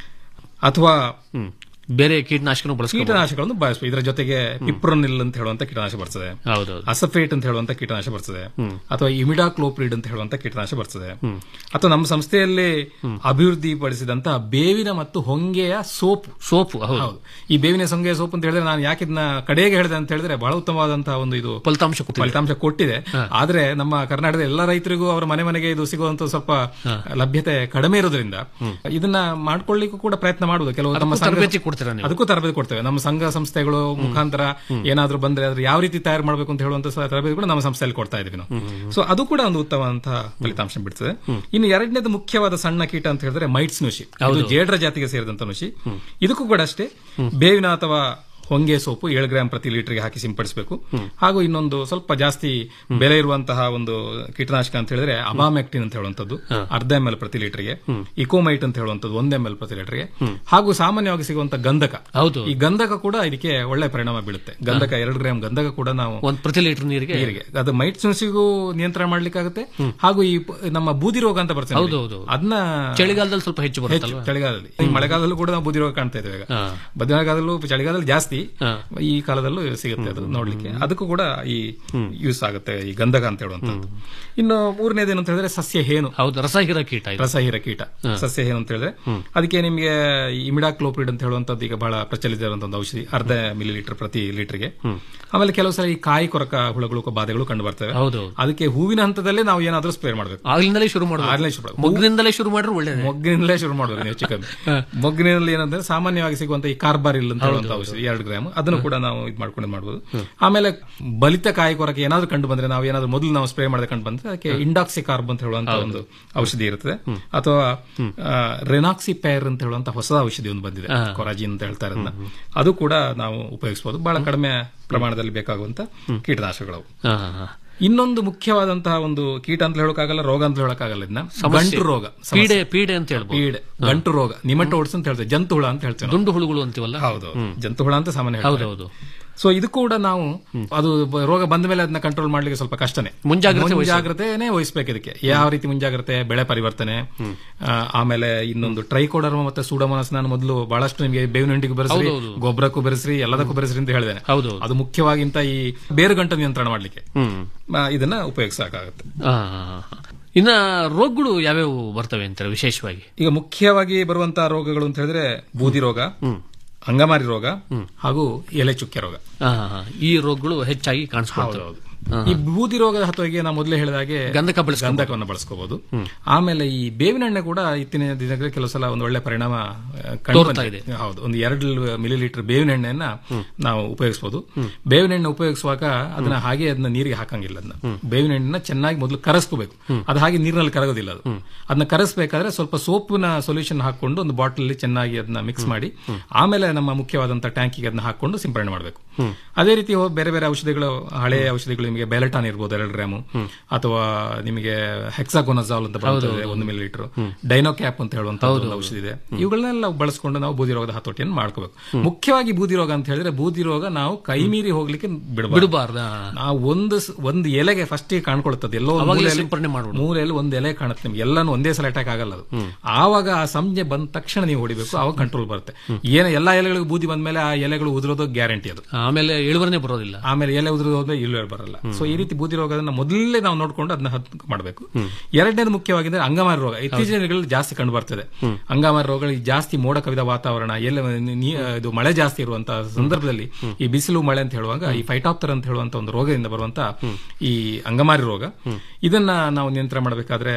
ಅಥವಾ ಬೇರೆ ಕೀಟನಾಶಕನು ಬಳಸ್ಕೊಂಡು ಕೀಟನಾಶಕಗಳನ್ನು ಬಳಸಬೇಕು ಇದರ ಜೊತೆಗೆ ಪಿಪ್ರೊನಿಲ್ ಅಂತ ಹೇಳುವಂತ ಕೀಟನಾಶಕ ಬರ್ತದೆ ಹೌದೌದು ಅಸಫೇಟ್ ಅಂತ ಹೇಳುವಂತ ಕೀಟನಾಶಕ ಬರ್ತದೆ ಅಥವಾ ಇಮಿಡಾಕ್ಲೋಪ್ರಿಡ್ ಅಂತ ಹೇಳುವಂತ ಕೀಟನಾಶಕ ಬರ್ತದೆ ಅಥವಾ ನಮ್ಮ ಸಂಸ್ಥೆಯಲ್ಲಿ ಅಭಿವೃದ್ಧಿ ಪಡಿಸಿದಂತಹ ಬೇವಿನ ಮತ್ತು ಹೊಂಗೆಯ ಸೋಪು ಸೋಪು ಹೌದು ಹೌದು ಈ ಬೇವಿನ ಹೊಂಗೆಯ ಸೋಪು ಅಂತ ಹೇಳಿದ್ರೆ ನಾನು ಯಾಕೆ ಇದನ್ನ ಕಡೆಗೆ ಹೇಳಿದೆ ಅಂತ ಹೇಳಿದ್ರೆ ಬಹಳ ಉತ್ತಮವಾದಂತಹ ಒಂದು ಇದು ಫಲಿತಾಂಶ ಕೊಟ್ಟಿದೆ. ಫಲಿತಾಂಶ ಕೊಟ್ಟಿದೆ ಆದ್ರೆ ನಮ್ಮ ಕರ್ನಾಟಕದ ಎಲ್ಲ ರೈತರಿಗೂ ಅವರ ಮನೆ ಮನೆಗೆ ಇದು ಸಿಗುವಂತ ಸ್ವಲ್ಪ ಲಭ್ಯತೆ ಕಡಿಮೆ ಇರೋದ್ರಿಂದ ಇದನ್ನ ಮಾಡ್ಕೊಳ್ಳಿಕ್ಕೂ ಕೂಡ ಪ್ರಯತ್ನ ಮಾಡುವುದು ಕೆಲವು ತಮ್ಮ ಅದಕ್ಕೂ ಸಂಘ- ತರಬೇತಿ ಕೊಡ್ತೀರಾ ನೀವು? ಅದಕ್ಕೂ ತರಬೇತಿ ಕೊಡ್ತೇವೆ ನಮ್ಮ ಸಂಘ ಸಂಸ್ಥೆಗಳು ಮುಖಾಂತರ ಏನಾದ್ರೂ ಬಂದ್ರೆ ಅದ್ರ ಯಾವ ರೀತಿ ತಯಾರು ಮಾಡಬೇಕು ಅಂತ ಹೇಳುವಂತ ಸ- ತರಬೇತಿ ಕೂಡ ನಮ್ಮ ಸಂಸ್ಥೆಯಲ್ಲಿ ಕೊಡ್ತಾ ಇದೀವಿ ನಾವು ಸೊ ಅದು ಕೂಡ ಒಂದು ಉತ್ತಮವಾದಂತಹ ಫಲಿತಾಂಶ ಬಿಡ್ತದೆ ಇನ್ನು ಎರಡನೇದು ಮುಖ್ಯವಾದ ಸಣ್ಣ ಕೀಟ ಅಂತ ಹೇಳಿದ್ರೆ ಮೈಟ್ಸ್ ನುಷಿ ಇದು ಜೇಡ್ರ ಜಾತಿಗೆ ಸೇರಿದಂತ ನುಷಿ ಇದಕ್ಕೂ ಕೂಡ ಅಷ್ಟೇ ಬೇವಿನ ಅಥವಾ ಹೊಂಗೆ ಸೋಪು ಏಳು ಗ್ರಾಂ ಪ್ರತಿ ಲೀಟರ್ಗೆ ಹಾಕಿ ಸಿಂಪಡಿಸಬೇಕು ಹಾಗೂ ಇನ್ನೊಂದು ಸ್ವಲ್ಪ ಜಾಸ್ತಿ ಬೆಲೆ ಇರುವಂತಹ ಒಂದು ಕೀಟನಾಶಕ ಅಂತ ಹೇಳಿದ್ರೆ ಅಬಾಮೆಕ್ಟಿನ್ ಅಂತ ಹೇಳುವಂತದ್ದು ಅರ್ಧ ಎಂ ಎಲ್ ಪ್ರತಿ ಲೀಟರ್ಗೆ ಇಕೋಮೈಟ್ ಅಂತ ಹೇಳುವಂತದ್ದು ಒಂದ್ ಎಂ ಎಲ್ ಪ್ರತಿ ಲೀಟರ್ಗೆ ಹಾಗೂ ಸಾಮಾನ್ಯವಾಗಿ ಸಿಗುವಂತ ಗಂಧಕ ಹೌದು. ಈ ಗಂಧಕ ಕೂಡ ಇದಕ್ಕೆ ಒಳ್ಳೆ ಪರಿಣಾಮ ಬೀಳುತ್ತೆ ಗಂಧಕ ಎರಡು ಗ್ರಾಂ ಗಂಧಕ ಕೂಡ ನಾವು ಒಂದ್ ಪ್ರತಿ ಲೀಟರ್ ನೀರಿಗೆ ನೀರಿಗೆ ಅದು ಮೈಟ್ ಸುಣಸಿಗೂ ನಿಯಂತ್ರಣ ಮಾಡ್ಲಿಕ್ಕಾಗುತ್ತೆ ಹಾಗೂ ಈ ಪ- ನಮ್ಮ ಬೂದಿ ರೋಗ ಅಂತ ಬರ್ತದೆ ನೋಡಿ. ಹೌದು, ಹೌದು. ಅದನ್ನ ಚಳಿಗಾಲದಲ್ಲಿ ಸ್ವಲ್ಪ ಹೆಚ್ಚು ಹೆಚ್ಚು ಬರುತ್ತಲ್ವಾ ಚಳಿಗಾಲದಲ್ಲಿ ಈ ಮಳೆಗಾಲದಲ್ಲೂ ಕೂಡ ನಾವು ಬೂದಿ ರೋಗ ಕಾಣ್ತಾ ಇದ್ದೇವೆ ಈಗ ಮಧ್ಯಗಾಲದಲ್ಲೂ ಚಳಿಗಾಲದಲ್ಲಿ ಜಾಸ್ತಿ ಜಾಸ್ತಿ ಈ ಕಾಲದಲ್ಲೂ ಸಿಗುತ್ತೆ ಅದು ನೋಡ್ಲಿಕ್ಕೆ ಅದಕ್ಕೂ ಕೂಡ ಈ ಯೂಸ್ ಆಗುತ್ತೆ ಈ ಗಂಧಕ ಅಂತ ಹೇಳುವಂತದ್ದು ಇನ್ನು ಮೂರನೇದೇನು ಅಂತ ಹೇಳಿದ್ರೆ ಸಸ್ಯ ಹೇನು ಹೌದು ರಸಹೀರ ಕೀಟ ಇದು. ರಸಹೀರ ಕೀಟ ಸಸ್ಯ ಹೇನು ಅಂತ ಹೇಳಿದ್ರೆ ಅದಕ್ಕೆ ನಿಮಗೆ ಇಮಿಡಾಕ್ಲೋಪ್ರಿಡ್ ಅಂತ ಹೇಳುವಂತದ್ದು ಈಗ ಬಹಳ ಪ್ರಚಲಿತ ಇರುವಂತಹ ಒಂದು ಔಷಧಿ ಅರ್ಧ ಮಿಲಿ ಲೀಟರ್ ಪ್ರತಿ ಲೀಟರ್ಗೆ ಆಮೇಲೆ ಕೆಲವು ಸಲ ಈ ಕಾಯಿ ಕೊರಕ ಹುಳುಗಳು ಬಾಧೆಗಳು ಕಂಡು ಬರ್ತವೆ ಹೌದು ಅದಕ್ಕೆ ಹೂವಿನ ಹಂತದಲ್ಲೇ ನಾವು ಏನಾದ್ರೂ ಸ್ಪ್ರೇ ಮಾಡಬೇಕು ಆಗ್ಲಿಂದಲೇ ಶುರು ಮಾಡೋದು ಆಗ್ಲೇ ಶುರು ಮಾಡ್ಬೇಕು. ಮೊಗ್ಗಿನಿಂದಲೇ ಶುರು ಮಾಡ್ರೆ ಒಳ್ಳೇದು ಮೊಗ್ಗಿನಿಂದಲೇ ಶುರು ಮಾಡಬೇಕು ನೀವು ಚಿಕನ್ ಮೊಗ್ಗಿನಲ್ಲಿ ಏನಂದ್ರೆ ಸಾಮಾನ್ಯವಾಗಿ ಸಿಗುವಂತ ಈ ಕಾರ್ಬಾರಿಲ್ ಅಂತ ಹೇಳುವಂತ ಔಷಧಿ ಎರಡು ಗ್ರಾಮ್ ಅದನ್ನು ಕೂಡ ನಾವು ಇದು ಮಾಡ್ಕೊಂಡು ಮಾಡಬಹುದು ಆಮೇಲೆ ಬಲಿತ ಕಾಯಿ ಕೊರಕೆ ಏನಾದ್ರು ಕಂಡು ಬಂದ್ರೆ ನಾವು ಏನಾದ್ರು ಮೊದಲು ನಾವು ಸ್ಪ್ರೇ ಮಾಡದೆ ಕಂಡು ಬಂದ್ರೆ ಅದಕ್ಕೆ ಇಂಡಾಕ್ಸಿ ಕಾರ್ಬ್ ಅಂತ ಹೇಳುವಂತ ಒಂದು ಔಷಧಿ ಇರ್ತದೆ ಅಥವಾ ರೆನಾಕ್ಸಿ ಪೇರ್ ಅಂತ ಹೇಳುವಂತ ಹೊಸ ಔಷಧಿ ಒಂದು ಬಂದಿದೆ ಕೊರಾಜಿನ್ ಅಂತ ಹೇಳ್ತಾರೆ ಅದನ್ನ ಅದು ಕೂಡ ನಾವು ಉಪಯೋಗಿಸಬಹುದು ಬಹಳ ಕಡಿಮೆ ಪ್ರಮಾಣದಲ್ಲಿ ಬೇಕಾಗುವಂತ ಕೀಟನಾಶಕಗಳು ಹಾ, ಹಾ, ಹಾ. ಇನ್ನೊಂದು ಮುಖ್ಯವಾದಂತಹ ಒಂದು ಕೀಟ ಅಂತ ಹೇಳೋಕ್ಕಾಗಲ್ಲ ರೋಗ ಅಂತ ಹೇಳೋಕ್ಕಾಗಲ್ಲ ಇದನ್ನ ಸಮಸ್ಯೆ. ಗಂಟು ರೋಗ ಸಮಸ್ಯೆ. ಪೀಡೆ ಪೀಡೆ ಅಂತ ಹೇಳ್ಬೋದು ಪೀಡೆ ಗಂಟು ರೋಗ ನಿಮಟೋಡ್ಸ್ ಅಂತ ಹೇಳ್ತೇವೆ ಜಂತು ಹುಳ ಅಂತ ಹೇಳ್ತೇವೆ ನಾವು. ದುಂಡು ಹುಳುಗಳು ಅಂತೀವಲ್ಲ ಹೌದು ಜಂತು ಹುಳ ಅಂತ ಸಾಮಾನ್ಯ ಹೌದು ಹೇಳ್ತಾರೆ. ಹೌದು ಸೊ ಇದು ಕೂಡ ನಾವು ಅದು ಬ- ರೋಗ ಬಂದ ಮೇಲೆ ಅದನ್ನ ಕಂಟ್ರೋಲ್ ಮಾಡ್ಲಿಕ್ಕೆ ಸ್ವಲ್ಪ ಕಷ್ಟನೇ ಮುಂಜಾಗ್ರತೆ ವಹಿಸ್ಬೇಕು. ಮುಂಜಾಗ್ರತೆನೇ ವಹಿಸ್ಬೇಕು ಇದಕ್ಕೆ ಯಾವ ರೀತಿ ಮುಂಜಾಗ್ರತೆ ಬೆಳೆ ಪರಿವರ್ತನೆ ಆ, ಆಮೇಲೆ ಇನ್ನೊಂದು ಟ್ರೈಕೋಡರ್ಮ ಮತ್ತೆ ಸೂಡೋಮೋನಾಸ್ ನಾನು ಮೊದಲು ಬಹಳಷ್ಟು ನಿಮಗೆ ಬೇವಿನ ಹಿಂಡಿಗೆ ಬೆರೆಸ್ರಿ ಹೌದು, ಹೌದು. ಗೊಬ್ಬರಕ್ಕೂ ಬೆರೆಸ್ರಿ ಎಲ್ಲದಕ್ಕೂ ಬೆರೆಸ್ರಿ ಅಂತ ಹೇಳಿದ್ದೇನೆ ಹೌದು, ಹೌದು. ಅದು ಮುಖ್ಯವಾಗಿ ಇಂತ ಈ ಬೇರುಗಂಟ ನಿಯಂತ್ರಣ ಮಾಡ್ಲಿಕ್ಕೆ ಹ್ಮ್ ಆ, ಇದನ್ನ ಉಪಯೋಗಿಸಬೇಕಾಗುತ್ತೆ ಆ, ಆ, ಆ. ಇನ್ನ ರೋಗಗಳು ಯಾವ್ಯಾವು ಬರ್ತವೆ ಅಂತಾರೆ ವಿಶೇಷವಾಗಿ ಈಗ ಮುಖ್ಯವಾಗಿ ಬರುವಂತಹ ರೋಗಗಳು ಅಂತ ಹೇಳಿದ್ರೆ ಬೂದಿ ರೋಗ ಅಂಗಮಾರಿ ರೋಗ ಹಾಗೂ ಎಲೆ ಚುಕ್ಕೆ ರೋಗ ಆ, ಆ, ಆ. ಈ ರೋಗಗಳು ಹೆಚ್ಚಾಗಿ ಕಾಣಿಸ್ಕೊಳ್ತವೆ ಹೌದು. ಈ ಬೂದಿ ರೋಗದ ಹತೋಟಿಗೆ ನಾವು ಮೊದಲೇ ಹೇಳಿದ ಹಾಗೆ ಗಂಧಕ ಬಳಸ್ಕೊಬೋದು. ಗಂಧಕವನ್ನು ಬಳಸ್ಕೋಬಹುದು ಆಮೇಲೆ ಈ ಬೇವಿನ ಎಣ್ಣೆ ಕೂಡ ಇತ್ತಿನ ದಿನಗಳಲ್ಲಿ ಕೆಲವು ಸಲ ಒಂದು ಒಳ್ಳೆ ಪರಿಣಾಮ ಆ, ಕಂಡು ತೋರ್ತಾ ಬಂದಿದೆ. ಹೌದು ಒಂದು ಎರಡು ಮಿಲಿ ಲೀಟರ್ ಬೇವಿನ ಎಣ್ಣೆಯನ್ನ ನಾವು ಉಪಯೋಗಿಸಬಹುದು ಬೇವಿನ ಎಣ್ಣೆ ಉಪಯೋಗಿಸುವಾಗ ಅದನ್ನ ಹಾಗೆ ಅದನ್ನ ನೀರಿಗೆ ಹಾಕಂಗಿಲ್ಲ ಅದನ್ನ ಬೇವಿನ ಎಣ್ಣೆನ ಚೆನ್ನಾಗಿ ಮೊದಲು ಕರಸ್ಕೋಬೇಕು ಅದು ಹಾಗೆ ನೀರಿನಲ್ಲಿ ಕರಗೋದಿಲ್ಲ ಅದು ಅದನ್ನ ಕರಸ್ಬೇಕಾದ್ರೆ ಸ್ವಲ್ಪ ಸೋಪಿನ ಸೊಲ್ಯೂಷನ್ ಹಾಕೊಂಡು ಒಂದು ಬಾಟಲ್ ಚೆನ್ನಾಗಿ ಅದನ್ನ ಮಿಕ್ಸ್ ಮಾಡಿ ಆಮೇಲೆ ನಮ್ಮ ಮುಖ್ಯವಾದಂತ ಟ್ಯಾಂಕಿಗೆ ಅದನ್ನ ಹಾಕೊಂಡು ಸಿಂಪಡಣೆ ಮಾಡಬೇಕು ಅದೇ ರೀತಿ ಹೋ- ಬೇರೆ ಬೇರೆ ಔಷಧಿಗಳು ಹಳೆಯ ಔಷಧಿಗಳು ನಿಮಗೆ ಬೆಲಟಾನ್ ಇರ್ಬೋದು ಎರಡು ಗ್ರಾಮು ಅಥವಾ ನಿಮಗೆ ಹೆಕ್ಸಾಗೋನಜಾಲ್ ಅಂತ ಬರ್ತದೆ ಒಂದು ಮಿಲಿ ಲೀಟರ್ ಡೈನೋಕ್ಯಾಪ್ ಅಂತ ಹೇಳುವಂತ ಒಂದು ಔಷಧಿ ಇದೆ ಇವುಗಳನ್ನೆಲ್ಲ ಬಳಸ್ಕೊಂಡು ನಾವು ಬೂದಿ ರೋಗದ ಹತೋಟಿಯನ್ನು ಮಾಡ್ಕೋಬೇಕು ಮುಖ್ಯವಾಗಿ ಬೂದಿ ರೋಗ ಅಂತ ಹೇಳಿದ್ರೆ ಬೂದಿ ರೋಗ ನಾವು ಕೈ ಮೀರಿ ಹೋಗ್ಲಿಕ್ಕೆ ಬಿಡಬಾರ್ದು ಬಿಡಬಾರ್ದ ನಾವು ಒಂದು ಸ- ಒಂದು ಎಲೆಗೆ ಫಸ್ಟ್ ಕಾಣ್ಕೊಳ್ತದೆ ಎಲ್ಲೋ ಒಂದು ಅವಾಗಲೇ ಮೂಲೆಯಲ್ಲಿ- ಸಿಂಪರಣೆ ಮಾಡ್ಬಿಡು. ಮೂಲೆಯಲ್ಲಿ ಒಂದು ಎಲೆ ಕಾಣುತ್ತೆ ನಿಮ್ಗೆ ಎಲ್ಲಾನು ಒಂದೇ ಸಲ ಅಟ್ಯಾಕ್ ಆಗಲ್ಲ ಅದು ಆವಾಗ ಆ ಸಂಜೆ ಬಂದ ತಕ್ಷಣ ನೀವು ಹೊಡಿಬೇಕು ಆವಾಗ ಕಂಟ್ರೋಲ್ ಬರುತ್ತೆ ಏನ ಎಲ್ಲಾ ಎಲೆಗಳಿಗೂ ಬೂದಿ ಬಂದ್ಮೇಲೆ ಆ ಎಲೆಗಳು ಉದುರೋದು ಗ್ಯಾರಂಟಿ ಅದು ಆಮೇಲೆ ಇಳುವರಿನೇ ಬರೋದಿಲ್ಲ ಆಮೇಲೆ ಎಲೆ ಉದುರೋದು ಹೋದ್ರೆ ಇಳುವರಿ ಬರಲ್ಲ ಸೊ ಈ ರೀತಿ ಬೂದಿ ರೋಗದನ್ನ ಮೊದಲೇ ನಾವು ನೋಡ್ಕೊಂಡು ಅದನ್ನ ಹತ್ ಮಾಡಬೇಕು ಎರಡನೇದು ಮುಖ್ಯವಾಗಿ ಅಂದ್ರೆ ಅಂಗಮಾರಿ ರೋಗ ಇತ್ತೀಚಿನ ದಿನಗಳಲ್ಲಿ ಜಾಸ್ತಿ ಕಂಡು ಬರ್ತದೆ ಅಂಗಮಾರಿ ರೋಗಗಳಿಗೆ ಜಾಸ್ತಿ ಮೋಡ ಕವಿದ ವಾತಾವರಣ ಎಲ್ಲ ನೀ- ಇದು ಮಳೆ ಜಾಸ್ತಿ ಇರುವಂತಹ ಸಂದರ್ಭದಲ್ಲಿ ಈ ಬಿಸಿಲು ಮಳೆ ಅಂತ ಹೇಳುವಾಗ ಈ ಫೈಟಾಪ್ತರ್ ಅಂತ ಹೇಳುವಂತ ಒಂದು ರೋಗದಿಂದ ಬರುವಂತ ಈ ಅಂಗಮಾರಿ ರೋಗ ಇದನ್ನ ನಾವು ನಿಯಂತ್ರಣ ಮಾಡಬೇಕಾದ್ರೆ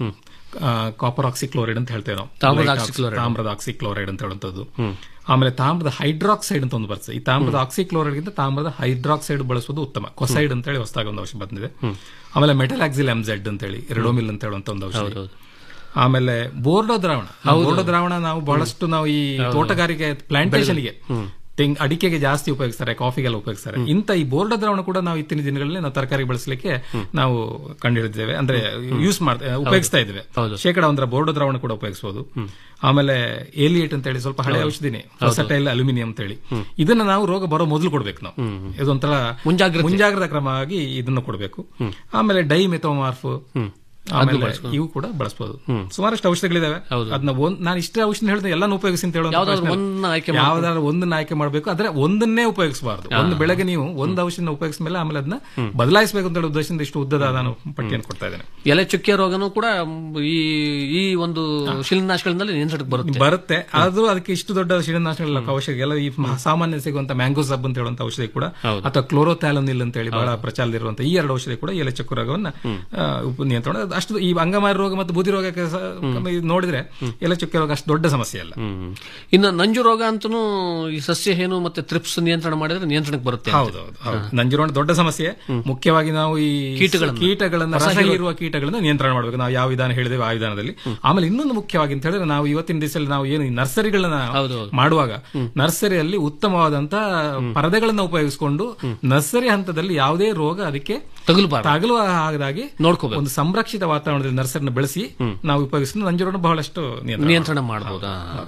ಕಾಪರ್ ಆಕ್ಸಿಕ್ಲೋರೈಡ್ ಅಂತ ಹೇಳ್ತೇವೆ ನಾವು ತಾಮ್ರದ Light oxy- oxychloride. ತಾಮ್ರದ ಆಕ್ಸಿಕ್ಲೋರೈಡ್ ಅಂತ ಹೇಳುವಂತದ್ದು ಆಮೇಲೆ ತಾಮ್ರದ ಹೈಡ್ರಾಕ್ಸೈಡ್ ಅಂತ ಒಂದು ಬರ್ತದೆ ಈ ತಾಮ್ರದ ಆಕ್ಸಿಕ್ಲೋರೈಡ್ ಗಿಂತ ತಾಮ್ರದ ಹೈಡ್ರಾಕ್ಸೈಡ್ ಬಳಸೋದು ಉತ್ತಮ ಕೊಸೈಡ್ ಅಂತ ಹೇಳಿ ಹೊಸದಾಗಿ ಒಂದು ಔಷಧ ಬಂದಿದೆ ಆಮೇಲೆ ಮೆಟಲಾಕ್ಸಿಲ್ ಎಂಜೆಡ್ ಅಂತ ಹೇಳಿ ರೆಡೋಮಿಲ್ ಅಂತ ಹೇಳುವಂತ ಒಂದು ಔಷಧ ಆಮೇಲೆ ಬೋರ್ಡೋ ದ್ರಾವಣ ಬೋರ್ಡೋ ದ್ರಾವಣ ನಾವು ಬಹಳಷ್ಟು ನಾವು ಈ ತೋಟಗಾರಿಕೆ ಪ್ಲಾಂಟೇಶನ್ಗೆ ತೆಂಗ್ ಅಡಿಕೆಗೆ ಜಾಸ್ತಿ ಉಪಯೋಗಿಸ್ತಾರೆ ಕಾಫಿಗೆಲ್ಲ ಉಪಯೋಗಿಸ್ತಾರೆ ಇಂತ ಈ ಬೋರ್ಡ ದ್ರಾವಣ ಕೂಡ ನಾವು ಇತ್ತಿನ ದಿನಗಳಲ್ಲಿ ನಾವು ತರಕಾರಿ ಬಳಸಲಿಕ್ಕೆ ನಾವು ಕಂಡುಹಿಡಿದ್ದೇವೆ ಅಂದ್ರೆ ಯೂಸ್ ಮಾಡ್ತಾ ಉಪಯೋಗಿಸ್ತಾ ಇದ್ದೇವೆ ಶೇಕಡ ಒಂದರ ಬೋರ್ಡ ದ್ರಾವಣ ಕೂಡ ಉಪಯೋಗಿಸಬಹುದು ಆಮೇಲೆ ಏಲಿಯೇಟ್ ಅಂತ ಹೇಳಿ ಸ್ವಲ್ಪ ಹಳೆ ಔಷಧಿನೇ ಹೊಸಟೈಲ್ ಅಲ್ಯೂಮಿನಿಯಂ ಅಂತ ಹೇಳಿ ಇದನ್ನ ನಾವು ರೋಗ ಬರೋ ಮೊದಲು ಕೊಡ್ಬೇಕು ನಾವು ಇದೊಂಥರ ಮುಂಜಾಗ್ರತೆ. ಮುಂಜಾಗ್ರತಾ ಕ್ರಮವಾಗಿ ಇದನ್ನು ಕೊಡಬೇಕು ಆಮೇಲೆ ಡೈ ಮೆಥೋಮಾರ್ಫ್ ಆಮೇಲೆ ಇವು ಕೂಡ ಬಳಸಬಹುದು ಸುಮಾರಷ್ಟು ಔಷಧಿಗಳಿದಾವೆ ಅದನ್ನ ಒಂದ್ ನಾನು ಇಷ್ಟೇ ಔಷಧಿ ಹೇಳಿದ್ರೆ ಎಲ್ಲಾನು ಉಪಯೋಗಿಸಿ ಅಂತ ಹೇಳುವಂತ ಯಾವ್ದಾದ್ರು ಪ್ರಶ್ನೆ ಇಲ್ಲ. ಒಂದನ್ನ ಆಯ್ಕೆ ಯಾವ್ದಾದ್ರು ಒಂದನ್ನ ಆಯ್ಕೆ ಮಾಡಬೇಕು ಆದ್ರೆ ಒಂದನ್ನೇ ಉಪಯೋಗಿಸಬಾರ್ದು ಒಂದು ಬೆಳಗ್ಗೆ ನೀವು ಒಂದು ಔಷಧಿನ ಉಪಯೋಗಿಸಿದ ಮೇಲೆ ಆಮೇಲೆ ಅದನ್ನ ಬದಲಾಯಿಸಬೇಕು ಅಂತ ಹೇಳೋ ಉದ್ದೇಶದಿಂದ ಇಷ್ಟು ಉದ್ದದ ನಾನು ಪಟ್ಟಿಯನ್ನು ಕೊಡ್ತಾ ಇದ್ದೇನೆ ಎಲೆ ಚುಕ್ಕೆ ರೋಗನೂ ಕೂಡ ಈ ಈ ಒಂದು ಶಿಲೀನಾಶಗಳಿಂದಲೇ ನಿಯಂತ್ರಣಕ್ಕೆ ಬರುತ್ತೆ ಬರುತ್ತೆ ಆದ್ರೂ ಅದಕ್ಕೆ ಇಷ್ಟು ದೊಡ್ಡ ಶಿಲೀನಾಶಕಗಳ ಅವಶ್ಯಕ ಎಲ್ಲ ಈ ಮ- ಸಾಮಾನ್ಯ ಸಿಗುವಂತ ಮ್ಯಾಂಗೋ ಸಬ್ ಅಂತ ಹೇಳುವಂತ ಔಷಧಿ ಕೂಡ ಅಥವಾ ಕ್ಲೋರೋಥ್ಯಾಲನಿಲ್ ಅಂತ ಹೇಳಿ ಬಹಳ ಪ್ರಚಾರದಲ್ಲಿರುವಂತ ಈ ಎರಡು ಔಷಧಿ ಕೂಡ ಎಲೆ ಚಕ್ಕು ರೋಗವನ್ನ ಆ, ಉಪ- ನಿಯಂತ್ರಣ ಅದು ಅಷ್ಟು ಈ ಅಂಗಮಾರಿ ರೋಗ ಮತ್ತು ಬೂದಿ ರೋಗಕ್ಕೆ ಸ- ಇದು ನೋಡಿದ್ರೆ ಎಲೆ ಚುಕ್ಕೆ ರೋಗ ಅಷ್ಟು ದೊಡ್ಡ ಸಮಸ್ಯೆ ಅಲ್ಲ ಹ್ಮ್. ಇನ್ನು ನಂಜು ರೋಗ ಅಂತನೂ ಈ ಸಸ್ಯ ಹೇನು ಮತ್ತೆ ತ್ರಿಪ್ಸ್ ನಿಯಂತ್ರಣ ಮಾಡಿದ್ರೆ ನಿಯಂತ್ರಣಕ್ಕೆ ಬರುತ್ತೆ ಅಂತ. ಹೌದೌದು ಹೌದು ನಂಜುರೋಣ ದೊಡ್ಡ ಸಮಸ್ಯೆ ಮುಖ್ಯವಾಗಿ ನಾವು ಈ ಕೀಟಗಳನ್ನ. ಕೀಟಗಳನ್ನ ರಸ ಹೀರುವ ಕೀಟಗಳನ್ನ ನಿಯಂತ್ರಣ ಮಾಡಬೇಕು ನಾವು ಯಾವ ವಿಧಾನ ಹೇಳಿದೇವೆ ಆ ವಿಧಾನದಲ್ಲಿ ಆಮೇಲೆ ಇನ್ನೊಂದು ಮುಖ್ಯವಾಗಿ ಅಂತ ಹೇಳಿದ್ರೆ ನಾವು ಇವತ್ತಿನ ದಿವಸದಲ್ಲಿ ನಾವು ಏನು ಈ ನರ್ಸರಿಗಳನ್ನ ಮಾಡುವಾಗ ನರ್ಸರಿಯಲ್ಲಿ ಉತ್ತಮವಾದಂತ ಪರದೆಗಳನ್ನ ಉಪಯೋಗಿಸಿಕೊಂಡು ನರ್ಸರಿ ಹಂತದಲ್ಲಿ ಯಾವುದೇ ರೋಗ ಅದಕ್ಕೆ ತಗುಲಬಾರದು ತಗಲುವ ಹಾಗಾಗಿ ನೋಡ್ಕೋಬೇಕು ಒಂದು ಸಂರಕ್ಷಿತ ವಾತಾವರಣದಲ್ಲಿ ನರ್ಸರಿನ ಬೆಳೆಸಿ ನಾವು ಉಪಯೋಗಿಸಿದ ನಂಜುರೋಣ ಬಹಳಷ್ಟು ನಿಯಂತ್ರಣ ನಿಯಂತ್ರಣ ಮಾಡಬಹುದಾ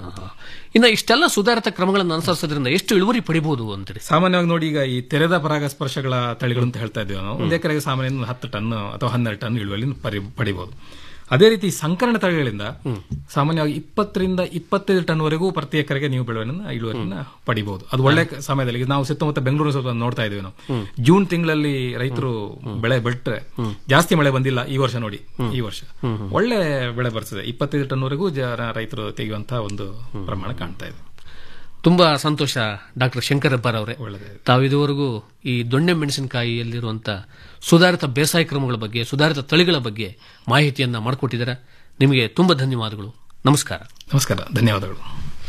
ಇನ್ನು ಇಷ್ಟೆಲ್ಲ ಸುಧಾರಿತ ಕ್ರಮಗಳನ್ನು ಅನುಸರಿಸೋದ್ರಿಂದ ಎಷ್ಟು ಇಳುವರಿ ಪಡಿಬಹುದು ಅಂತೀರಿ ಸಾಮಾನ್ಯವಾಗಿ ನೋಡಿ ಈಗ ಈ ತೆರೆದ ಪರಾಗಸ್ಪರ್ಶಗಳ ತಳಿಗಳು ಅಂತ ಹೇಳ್ತಾ ಇದ್ದೀವಿ ನಾವು ಒಂದು ಎಕರೆಗೆ ಸಾಮಾನ್ಯ ಒಂದು ಹತ್ತು ಟನ್ ಅಥವಾ ಹನ್ನೆರಡು ಟನ್ ಇಳುವರಿ ಪರಿ ಪಡಿಬಹುದು ಅದೇ ರೀತಿ ಸಂಕರಣ ತಳಿಗಳಿಂದ ಸಾಮಾನ್ಯವಾಗಿ ಇಪ್ಪತ್ತರಿಂದ ಇಪ್ಪತ್ತೈದು ಟನ್ ವರೆಗೂ ಪ್ರತಿ ಎಕರೆಗೆ ನೀವು ಬೆಳೆಯನ್ನು ಇಳುವರಿನ ಪಡಿಬಹುದು ಅದು ಒಳ್ಳೆ ಕ- ಸಮಯದಲ್ಲಿ ಈಗ ನಾವು ಸುತ್ತಮುತ್ತ ಬೆಂಗಳೂರು ಸ್ವಲ್ಪ ನೋಡ್ತಾ ಇದೀವಿ ನಾವು ಜೂನ್ ತಿಂಗಳಲ್ಲಿ ರೈತರು ಬೆಳೆ ಬಿಟ್ರೆ ಜಾಸ್ತಿ ಮಳೆ ಬಂದಿಲ್ಲ ಈ ವರ್ಷ ನೋಡಿ ಈ ವರ್ಷ ಒಳ್ಳೆ ಬೆಳೆ ಬರ್ತದೆ ಇಪ್ಪತ್ತೈದು ಟನ್ ವರೆಗೂ ಜನ ರೈತರು ತೆಗೆಯುವಂತಹ ಒಂದು ಪ್ರಮಾಣ ಕಾಣ್ತಾ ಇದೆ ತುಂಬಾ ಸಂತೋಷ ಡಾಕ್ಟರ್ ಶಂಕರ್ ಹೆಬ್ಬಾರ್ ಅವರೇ ತಾವು ಇದುವರೆಗೂ ಈ ದೊಣ್ಣೆ ಮೆಣಸಿನಕಾಯಿಯಲ್ಲಿರುವಂತ ಸುಧಾರಿತ ಬೇಸಾಯ ಕ್ರಮಗಳ ಬಗ್ಗೆ ಸುಧಾರಿತ ತಳಿಗಳ ಬಗ್ಗೆ ಮಾಹಿತಿಯನ್ನ ಮಾಡಿಕೊಟ್ಟಿದ್ದಾರೆ ನಿಮಗೆ ತುಂಬಾ ಧನ್ಯವಾದಗಳು ನಮಸ್ಕಾರ ನಮಸ್ಕಾರ ಧನ್ಯವಾದಗಳು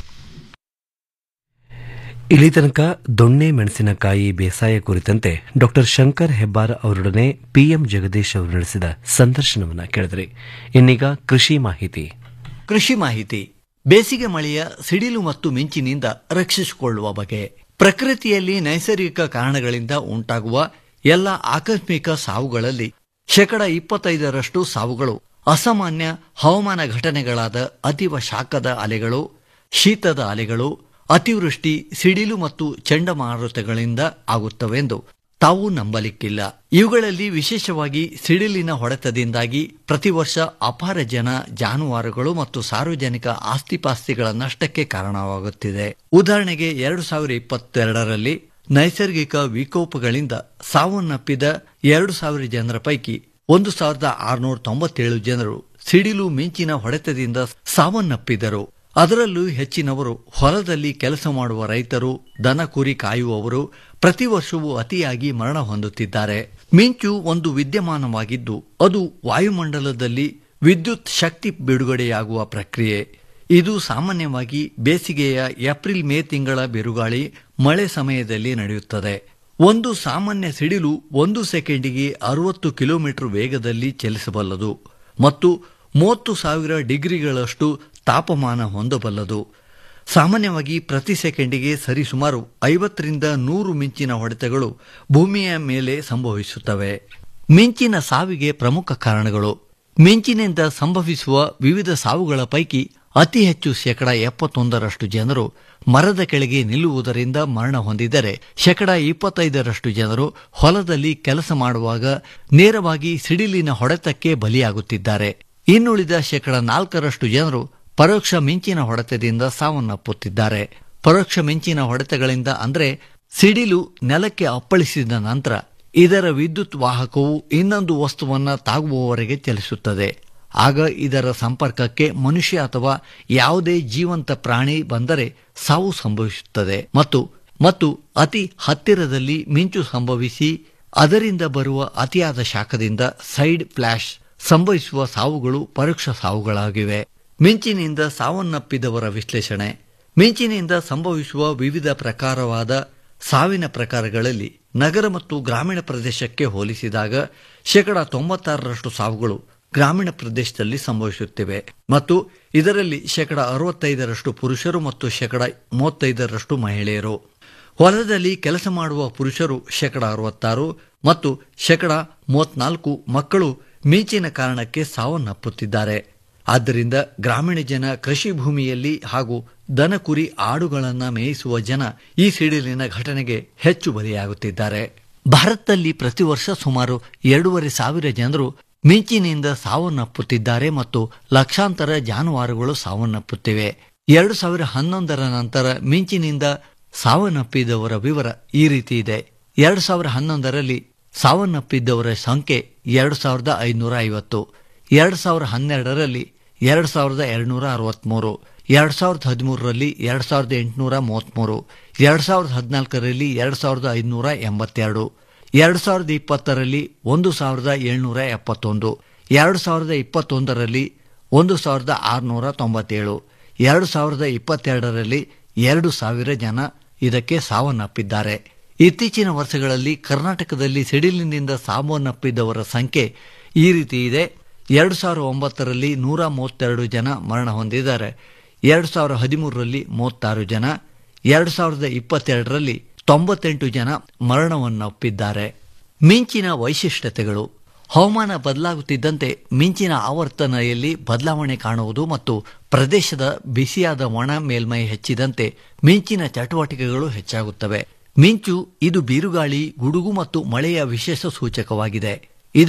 ಇಲ್ಲಿ ತನಕ ದೊಣ್ಣೆ ಮೆಣಸಿನಕಾಯಿ ಬೇಸಾಯ ಕುರಿತಂತೆ ಡಾಕ್ಟರ್ ಶಂಕರ್ ಹೆಬ್ಬಾರ್ ಅವರೊಡನೆ ಪಿಎಂ ಜಗದೀಶ್ ಅವರು ನಡೆಸಿದ ಸಂದರ್ಶನವನ್ನ ಕೇಳಿದ್ರಿ ಇನ್ನೀಗ ಕೃಷಿ ಮಾಹಿತಿ ಕೃಷಿ ಮಾಹಿತಿ ಬೇಸಿಗೆ ಮಳೆಯ ಸಿಡಿಲು ಮತ್ತು ಮಿಂಚಿನಿಂದ ರಕ್ಷಿಸಿಕೊಳ್ಳುವ ಬಗೆ ಪ್ರಕೃತಿಯಲ್ಲಿ ನೈಸರ್ಗಿಕ ಕಾರಣಗಳಿಂದ ಉಂಟಾಗುವ ಎಲ್ಲ ಆಕಸ್ಮಿಕ ಸಾವುಗಳಲ್ಲಿ ಶೇಕಡ ಇಪ್ಪತ್ತೈದರಷ್ಟು ಸಾವುಗಳು ಅಸಾಮಾನ್ಯ ಹವಾಮಾನ ಘಟನೆಗಳಾದ ಅತೀವ ಶಾಖದ ಅಲೆಗಳು ಶೀತದ ಅಲೆಗಳು ಅತಿವೃಷ್ಟಿ ಸಿಡಿಲು ಮತ್ತು ಚಂಡಮಾರುತಗಳಿಂದ ಆಗುತ್ತವೆಂದು ತಾವು ನಂಬಲಿಕ್ಕಿಲ್ಲ ಇವುಗಳಲ್ಲಿ ವಿಶೇಷವಾಗಿ ಸಿಡಿಲಿನ ಹೊಡೆತದಿಂದಾಗಿ ಪ್ರತಿ ವರ್ಷ ಅಪಾರ ಜನ ಜಾನುವಾರುಗಳು ಮತ್ತು ಸಾರ್ವಜನಿಕ ಆಸ್ತಿಪಾಸ್ತಿಗಳ ನಷ್ಟಕ್ಕೆ ಕಾರಣವಾಗುತ್ತಿದೆ ಉದಾಹರಣೆಗೆ ಎರಡು ಸಾವಿರ ಇಪ್ಪತ್ತೆರಡರಲ್ಲಿ ನೈಸರ್ಗಿಕ ವಿಕೋಪಗಳಿಂದ ಸಾವನ್ನಪ್ಪಿದ ಎರಡು ಸಾವಿರ ಜನರ ಪೈಕಿ ಒಂದು ಸಾವಿರದ ಆರುನೂರ ತೊಂಬತ್ತೇಳು ಜನರು ಸಿಡಿಲು ಮಿಂಚಿನ ಹೊಡೆತದಿಂದ ಸಾವನ್ನಪ್ಪಿದರು ಅದರಲ್ಲೂ ಹೆಚ್ಚಿನವರು ಹೊಲದಲ್ಲಿ ಕೆಲಸ ಮಾಡುವ ರೈತರು ದನ ಕುರಿ ಕಾಯುವವರು ಪ್ರತಿ ವರ್ಷವೂ ಅತಿಯಾಗಿ ಮರಣ ಹೊಂದುತ್ತಿದ್ದಾರೆ ಮಿಂಚು ಒಂದು ವಿದ್ಯಮಾನವಾಗಿದ್ದು ಅದು ವಾಯುಮಂಡಲದಲ್ಲಿ ವಿದ್ಯುತ್ ಶಕ್ತಿ ಬಿಡುಗಡೆಯಾಗುವ ಪ್ರಕ್ರಿಯೆ ಇದು ಸಾಮಾನ್ಯವಾಗಿ ಬೇಸಿಗೆಯ ಏಪ್ರಿಲ್ ಮೇ ತಿಂಗಳ ಬಿರುಗಾಳಿ ಮಳೆ ಸಮಯದಲ್ಲಿ ನಡೆಯುತ್ತದೆ ಒಂದು ಸಾಮಾನ್ಯ ಸಿಡಿಲು ಒಂದು ಸೆಕೆಂಡಿಗೆ ಅರವತ್ತು ಕಿಲೋಮೀಟರ್ ವೇಗದಲ್ಲಿ ಚಲಿಸಬಲ್ಲದು ಮತ್ತು ಮೂವತ್ತು ಸಾವಿರ ಡಿಗ್ರಿಗಳಷ್ಟು ತಾಪಮಾನ ಹೊಂದಬಲ್ಲದು ಸಾಮಾನ್ಯವಾಗಿ ಪ್ರತಿ ಸೆಕೆಂಡಿಗೆ ಸರಿಸುಮಾರು ಐವತ್ತರಿಂದ ನೂರು ಮಿಂಚಿನ ಹೊಡೆತಗಳು ಭೂಮಿಯ ಮೇಲೆ ಸಂಭವಿಸುತ್ತವೆ ಮಿಂಚಿನ ಸಾವಿಗೆ ಪ್ರಮುಖ ಕಾರಣಗಳು ಮಿಂಚಿನಿಂದ ಸಂಭವಿಸುವ ವಿವಿಧ ಸಾವುಗಳ ಪೈಕಿ ಅತಿ ಹೆಚ್ಚು ಶೇಕಡ ಎಪ್ಪತ್ತೊಂದರಷ್ಟು ಜನರು ಮರದ ಕೆಳಗೆ ನಿಲ್ಲುವುದರಿಂದ ಮರಣ ಹೊಂದಿದರೆ ಶೇಕಡ ಇಪ್ಪತ್ತೈದರಷ್ಟು ಜನರು ಹೊಲದಲ್ಲಿ ಕೆಲಸ ಮಾಡುವಾಗ ನೇರವಾಗಿ ಸಿಡಿಲಿನ ಹೊಡೆತಕ್ಕೆ ಬಲಿಯಾಗುತ್ತಿದ್ದಾರೆ ಇನ್ನುಳಿದ ಶೇಕಡ ನಾಲ್ಕರಷ್ಟು ಜನರು ಪರೋಕ್ಷ ಮಿಂಚಿನ ಹೊಡೆತದಿಂದ ಸಾವನ್ನಪ್ಪುತ್ತಿದ್ದಾರೆ ಪರೋಕ್ಷ ಮಿಂಚಿನ ಹೊಡೆತಗಳಿಂದ ಅಂದ್ರೆ ಸಿಡಿಲು ನೆಲಕ್ಕೆ ಅಪ್ಪಳಿಸಿದ ನಂತರ ಇದರ ವಿದ್ಯುತ್ ವಾಹಕವು ಇನ್ನೊಂದು ವಸ್ತುವನ್ನ ತಾಗುವವರೆಗೆ ಚಲಿಸುತ್ತದೆ ಆಗ ಇದರ ಸಂಪರ್ಕಕ್ಕೆ ಮನುಷ್ಯ ಅಥವಾ ಯಾವುದೇ ಜೀವಂತ ಪ್ರಾಣಿ ಬಂದರೆ ಸಾವು ಸಂಭವಿಸುತ್ತದೆ ಮತ್ತು ಮತ್ತು ಅತಿ ಹತ್ತಿರದಲ್ಲಿ ಮಿಂಚು ಸಂಭವಿಸಿ ಅದರಿಂದ ಬರುವ ಅತಿಯಾದ ಶಾಖದಿಂದ ಸೈಡ್ ಫ್ಲಾಶ್ ಸಂಭವಿಸುವ ಸಾವುಗಳು ಪರೋಕ್ಷ ಸಾವುಗಳಾಗಿವೆ ಮಿಂಚಿನಿಂದ ಸಾವನ್ನಪ್ಪಿದವರ ವಿಶ್ಲೇಷಣೆ ಮಿಂಚಿನಿಂದ ಸಂಭವಿಸುವ ವಿವಿಧ ಪ್ರಕಾರವಾದ ಸಾವಿನ ಪ್ರಕಾರಗಳಲ್ಲಿ ನಗರ ಮತ್ತು ಗ್ರಾಮೀಣ ಪ್ರದೇಶಕ್ಕೆ ಹೋಲಿಸಿದಾಗ ಶೇಕಡ ತೊಂಬತ್ತಾರರಷ್ಟು ಸಾವುಗಳು ಗ್ರಾಮೀಣ ಪ್ರದೇಶದಲ್ಲಿ ಸಂಭವಿಸುತ್ತಿವೆ ಮತ್ತು ಇದರಲ್ಲಿ ಶೇಕಡ ಅರವತ್ತೈದರಷ್ಟು ಪುರುಷರು ಮತ್ತು ಶೇಕಡ ಮೂವತ್ತೈದರಷ್ಟು ಮಹಿಳೆಯರು ಹೊಲದಲ್ಲಿ ಕೆಲಸ ಮಾಡುವ ಪುರುಷರು ಶೇಕಡ ಅರವತ್ತಾರು ಮತ್ತು ಶೇಕಡ ಮೂವತ್ನಾಲ್ಕು ಮಕ್ಕಳು ಮಿಂಚಿನ ಕಾರಣಕ್ಕೆ ಸಾವನ್ನಪ್ಪುತ್ತಿದ್ದಾರೆ ಆದ್ದರಿಂದ ಗ್ರಾಮೀಣ ಜನ ಕೃಷಿ ಭೂಮಿಯಲ್ಲಿ ಹಾಗೂ ದನ ಕುರಿ ಆಡುಗಳನ್ನ ಮೇಯಿಸುವ ಜನ ಈ ಸಿಡಿಲಿನ ಘಟನೆಗೆ ಹೆಚ್ಚು ಬಲಿಯಾಗುತ್ತಿದ್ದಾರೆ ಭಾರತದಲ್ಲಿ ಪ್ರತಿ ವರ್ಷ ಸುಮಾರು ಎರಡೂವರೆ ಸಾವಿರ ಜನರು ಮಿಂಚಿನಿಂದ ಸಾವನ್ನಪ್ಪುತ್ತಿದ್ದಾರೆ ಮತ್ತು ಲಕ್ಷಾಂತರ ಜಾನುವಾರುಗಳು ಸಾವನ್ನಪ್ಪುತ್ತಿವೆ ಎರಡು ಸಾವಿರ ಹನ್ನೊಂದರ ನಂತರ ಮಿಂಚಿನಿಂದ ಸಾವನ್ನಪ್ಪಿದವರ ವಿವರ ಈ ರೀತಿ ಇದೆ ಎರಡು ಸಾವಿರ ಹನ್ನೊಂದರಲ್ಲಿ ಸಾವನ್ನಪ್ಪಿದ್ದವರ ಸಂಖ್ಯೆ ಎರಡು ಸಾವಿರದ ಐನೂರ ಐವತ್ತು ಎರಡು ಸಾವಿರ ಹನ್ನೆರಡರಲ್ಲಿ ಎರಡು ಸಾವಿರದ ಎರಡುನೂರ ಅರವತ್ಮೂರು ಎರಡು ಸಾವಿರದ ಹದಿಮೂರರಲ್ಲಿ ಎರಡು ಸಾವಿರದ ಎಂಟುನೂರ ಮೂವತ್ತ್ಮೂರು ಎರಡು ಸಾವಿರದ ಹದಿನಾಲ್ಕರಲ್ಲಿ ಎರಡು ಸಾವಿರದ ಐದುನೂರ ಎಂಬತ್ತೆರಡು ಎರಡು ಸಾವಿರದ ಇಪ್ಪತ್ತರಲ್ಲಿ ಒಂದು ಸಾವಿರದ ಏಳ್ನೂರ ಎಪ್ಪತ್ತೊಂದು ಎರಡು ಸಾವಿರದ ಇಪ್ಪತ್ತೊಂದರಲ್ಲಿ ಒಂದು ಸಾವಿರದ ಆರುನೂರ ತೊಂಬತ್ತೇಳು ಎರಡು ಸಾವಿರದ ಇಪ್ಪತ್ತೆರಡರಲ್ಲಿ ಎರಡು ಸಾವಿರ ಜನ ಇದಕ್ಕೆ ಸಾವನ್ನಪ್ಪಿದ್ದಾರೆ ಇತ್ತೀಚಿನ ವರ್ಷಗಳಲ್ಲಿ ಕರ್ನಾಟಕದಲ್ಲಿ ಸಿಡಿಲಿನಿಂದ ಸಾವನ್ನಪ್ಪಿದವರ ಸಂಖ್ಯೆ ಈ ರೀತಿ ಇದೆ ಎರಡು ಸಾವಿರದ ಒಂಬತ್ತರಲ್ಲಿ ನೂರ ಮೂವತ್ತೆರಡು ಜನ ಮರಣ ಹೊಂದಿದ್ದಾರೆ ಎರಡು ಸಾವಿರದ ಹದಿಮೂರರಲ್ಲಿ ಮೂವತ್ತಾರು ಜನ ಎರಡು ಸಾವಿರದ ಇಪ್ಪತ್ತೆರಡರಲ್ಲಿ ತೊಂಬತ್ತೆಂಟು ಜನ ಮರಣವನ್ನಪ್ಪಿದ್ದಾರೆ ಮಿಂಚಿನ ವೈಶಿಷ್ಟ್ಯತೆಗಳು ಹವಾಮಾನ ಬದಲಾಗುತ್ತಿದ್ದಂತೆ ಮಿಂಚಿನ ಆವರ್ತನೆಯಲ್ಲಿ ಬದಲಾವಣೆ ಕಾಣುವುದು ಮತ್ತು ಪ್ರದೇಶದ ಬಿಸಿಯಾದ ಒಣ ಮೇಲ್ಮೈ ಹೆಚ್ಚಿದಂತೆ ಮಿಂಚಿನ ಚಟುವಟಿಕೆಗಳು ಹೆಚ್ಚಾಗುತ್ತವೆ ಮಿಂಚು ಇದು ಬಿರುಗಾಳಿ ಗುಡುಗು ಮತ್ತು ಮಳೆಯ ವಿಶೇಷ ಸೂಚಕವಾಗಿದೆ ಇದು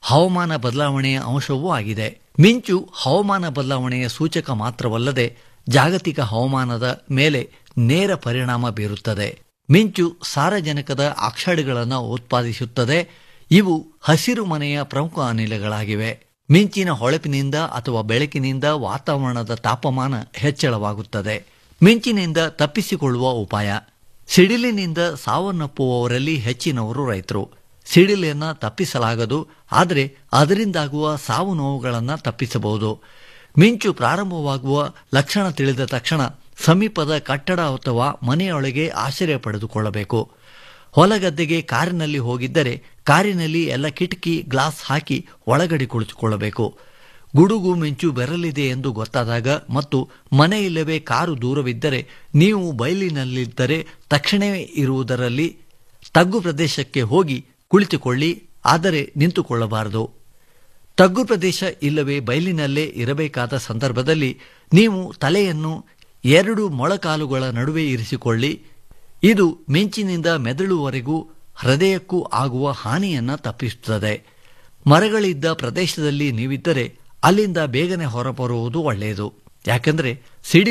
ಹವಾಮಾನ ಬದಲಾವಣೆಯ ಅಂಶವೂ ಆಗಿದೆ ಮಿಂಚು ಹವಾಮಾನ ಬದಲಾವಣೆಯ ಸೂಚಕ ಮಾತ್ರವಲ್ಲದೆ ಜಾಗತಿಕ ಹವಾಮಾನದ ಮೇಲೆ ನೇರ ಪರಿಣಾಮ ಬೀರುತ್ತದೆ ಮಿಂಚು ಸಾರಜನಕದ ಆಕ್ಸೈಡ್ಗಳನ್ನು ಉತ್ಪಾದಿಸುತ್ತದೆ ಇವು ಹಸಿರು ಮನೆಯ ಪ್ರಮುಖ ಅನಿಲಗಳಾಗಿವೆ ಮಿಂಚಿನ ಹೊಳಪಿನಿಂದ ಅಥವಾ ಬೆಳಕಿನಿಂದ ವಾತಾವರಣದ ತಾಪಮಾನ ಹೆಚ್ಚಳವಾಗುತ್ತದೆ ಮಿಂಚಿನಿಂದ ತಪ್ಪಿಸಿಕೊಳ್ಳುವ ಉಪಾಯ ಸಿಡಿಲಿನಿಂದ ಸಾವನ್ನಪ್ಪುವವರಲ್ಲಿ ಹೆಚ್ಚಿನವರು ರೈತರು ಸಿಡಿಲನ್ನು ತಪ್ಪಿಸಲಾಗದು ಆದರೆ ಅದರಿಂದಾಗುವ ಸಾವು ನೋವುಗಳನ್ನು ತಪ್ಪಿಸಬಹುದು ಮಿಂಚು ಪ್ರಾರಂಭವಾಗುವ ಲಕ್ಷಣ ತಿಳಿದ ತಕ್ಷಣ ಸಮೀಪದ ಕಟ್ಟಡ ಅಥವಾ ಮನೆಯೊಳಗೆ ಆಶ್ರಯ ಪಡೆದುಕೊಳ್ಳಬೇಕು ಹೊಲಗದ್ದೆಗೆ ಕಾರಿನಲ್ಲಿ ಹೋಗಿದ್ದರೆ ಕಾರಿನಲ್ಲಿ ಎಲ್ಲ ಕಿಟಕಿ ಗ್ಲಾಸ್ ಹಾಕಿ ಒಳಗಡೆ ಕುಳಿತುಕೊಳ್ಳಬೇಕು ಗುಡುಗು ಮಿಂಚು ಬೆರಲಿದೆ ಎಂದು ಗೊತ್ತಾದಾಗ ಮತ್ತು ಮನೆ ಇಲ್ಲವೇ ಕಾರು ದೂರವಿದ್ದರೆ ನೀವು ಬಯಲಿನಲ್ಲಿದ್ದರೆ ತಕ್ಷಣವೇ ಇರುವುದರಲ್ಲಿ ತಗ್ಗು ಪ್ರದೇಶಕ್ಕೆ ಹೋಗಿ ಕುಳಿತುಕೊಳ್ಳಿ ಆದರೆ ನಿಂತುಕೊಳ್ಳಬಾರದು ತಗ್ಗು ಪ್ರದೇಶ ಇಲ್ಲವೇ ಬಯಲಿನಲ್ಲೇ ಇರಬೇಕಾದ ಸಂದರ್ಭದಲ್ಲಿ ನೀವು ತಲೆಯನ್ನು ಎರಡು ಮೊಳಕಾಲುಗಳ ನಡುವೆ ಇರಿಸಿಕೊಳ್ಳಿ ಇದು ಮಿಂಚಿನಿಂದ ಮೆದುಳುವರೆಗೂ ಹೃದಯಕ್ಕೂ ಆಗುವ ಹಾನಿಯನ್ನು ತಪ್ಪಿಸುತ್ತದೆ ಮರಗಳಿದ್ದ ಪ್ರದೇಶದಲ್ಲಿ ನೀವಿದ್ದರೆ ಅಲ್ಲಿಂದ ಬೇಗನೆ ಹೊರಬರುವುದು ಒಳ್ಳೆಯದು ಯಾಕೆಂದರೆ ಸಿಡಿ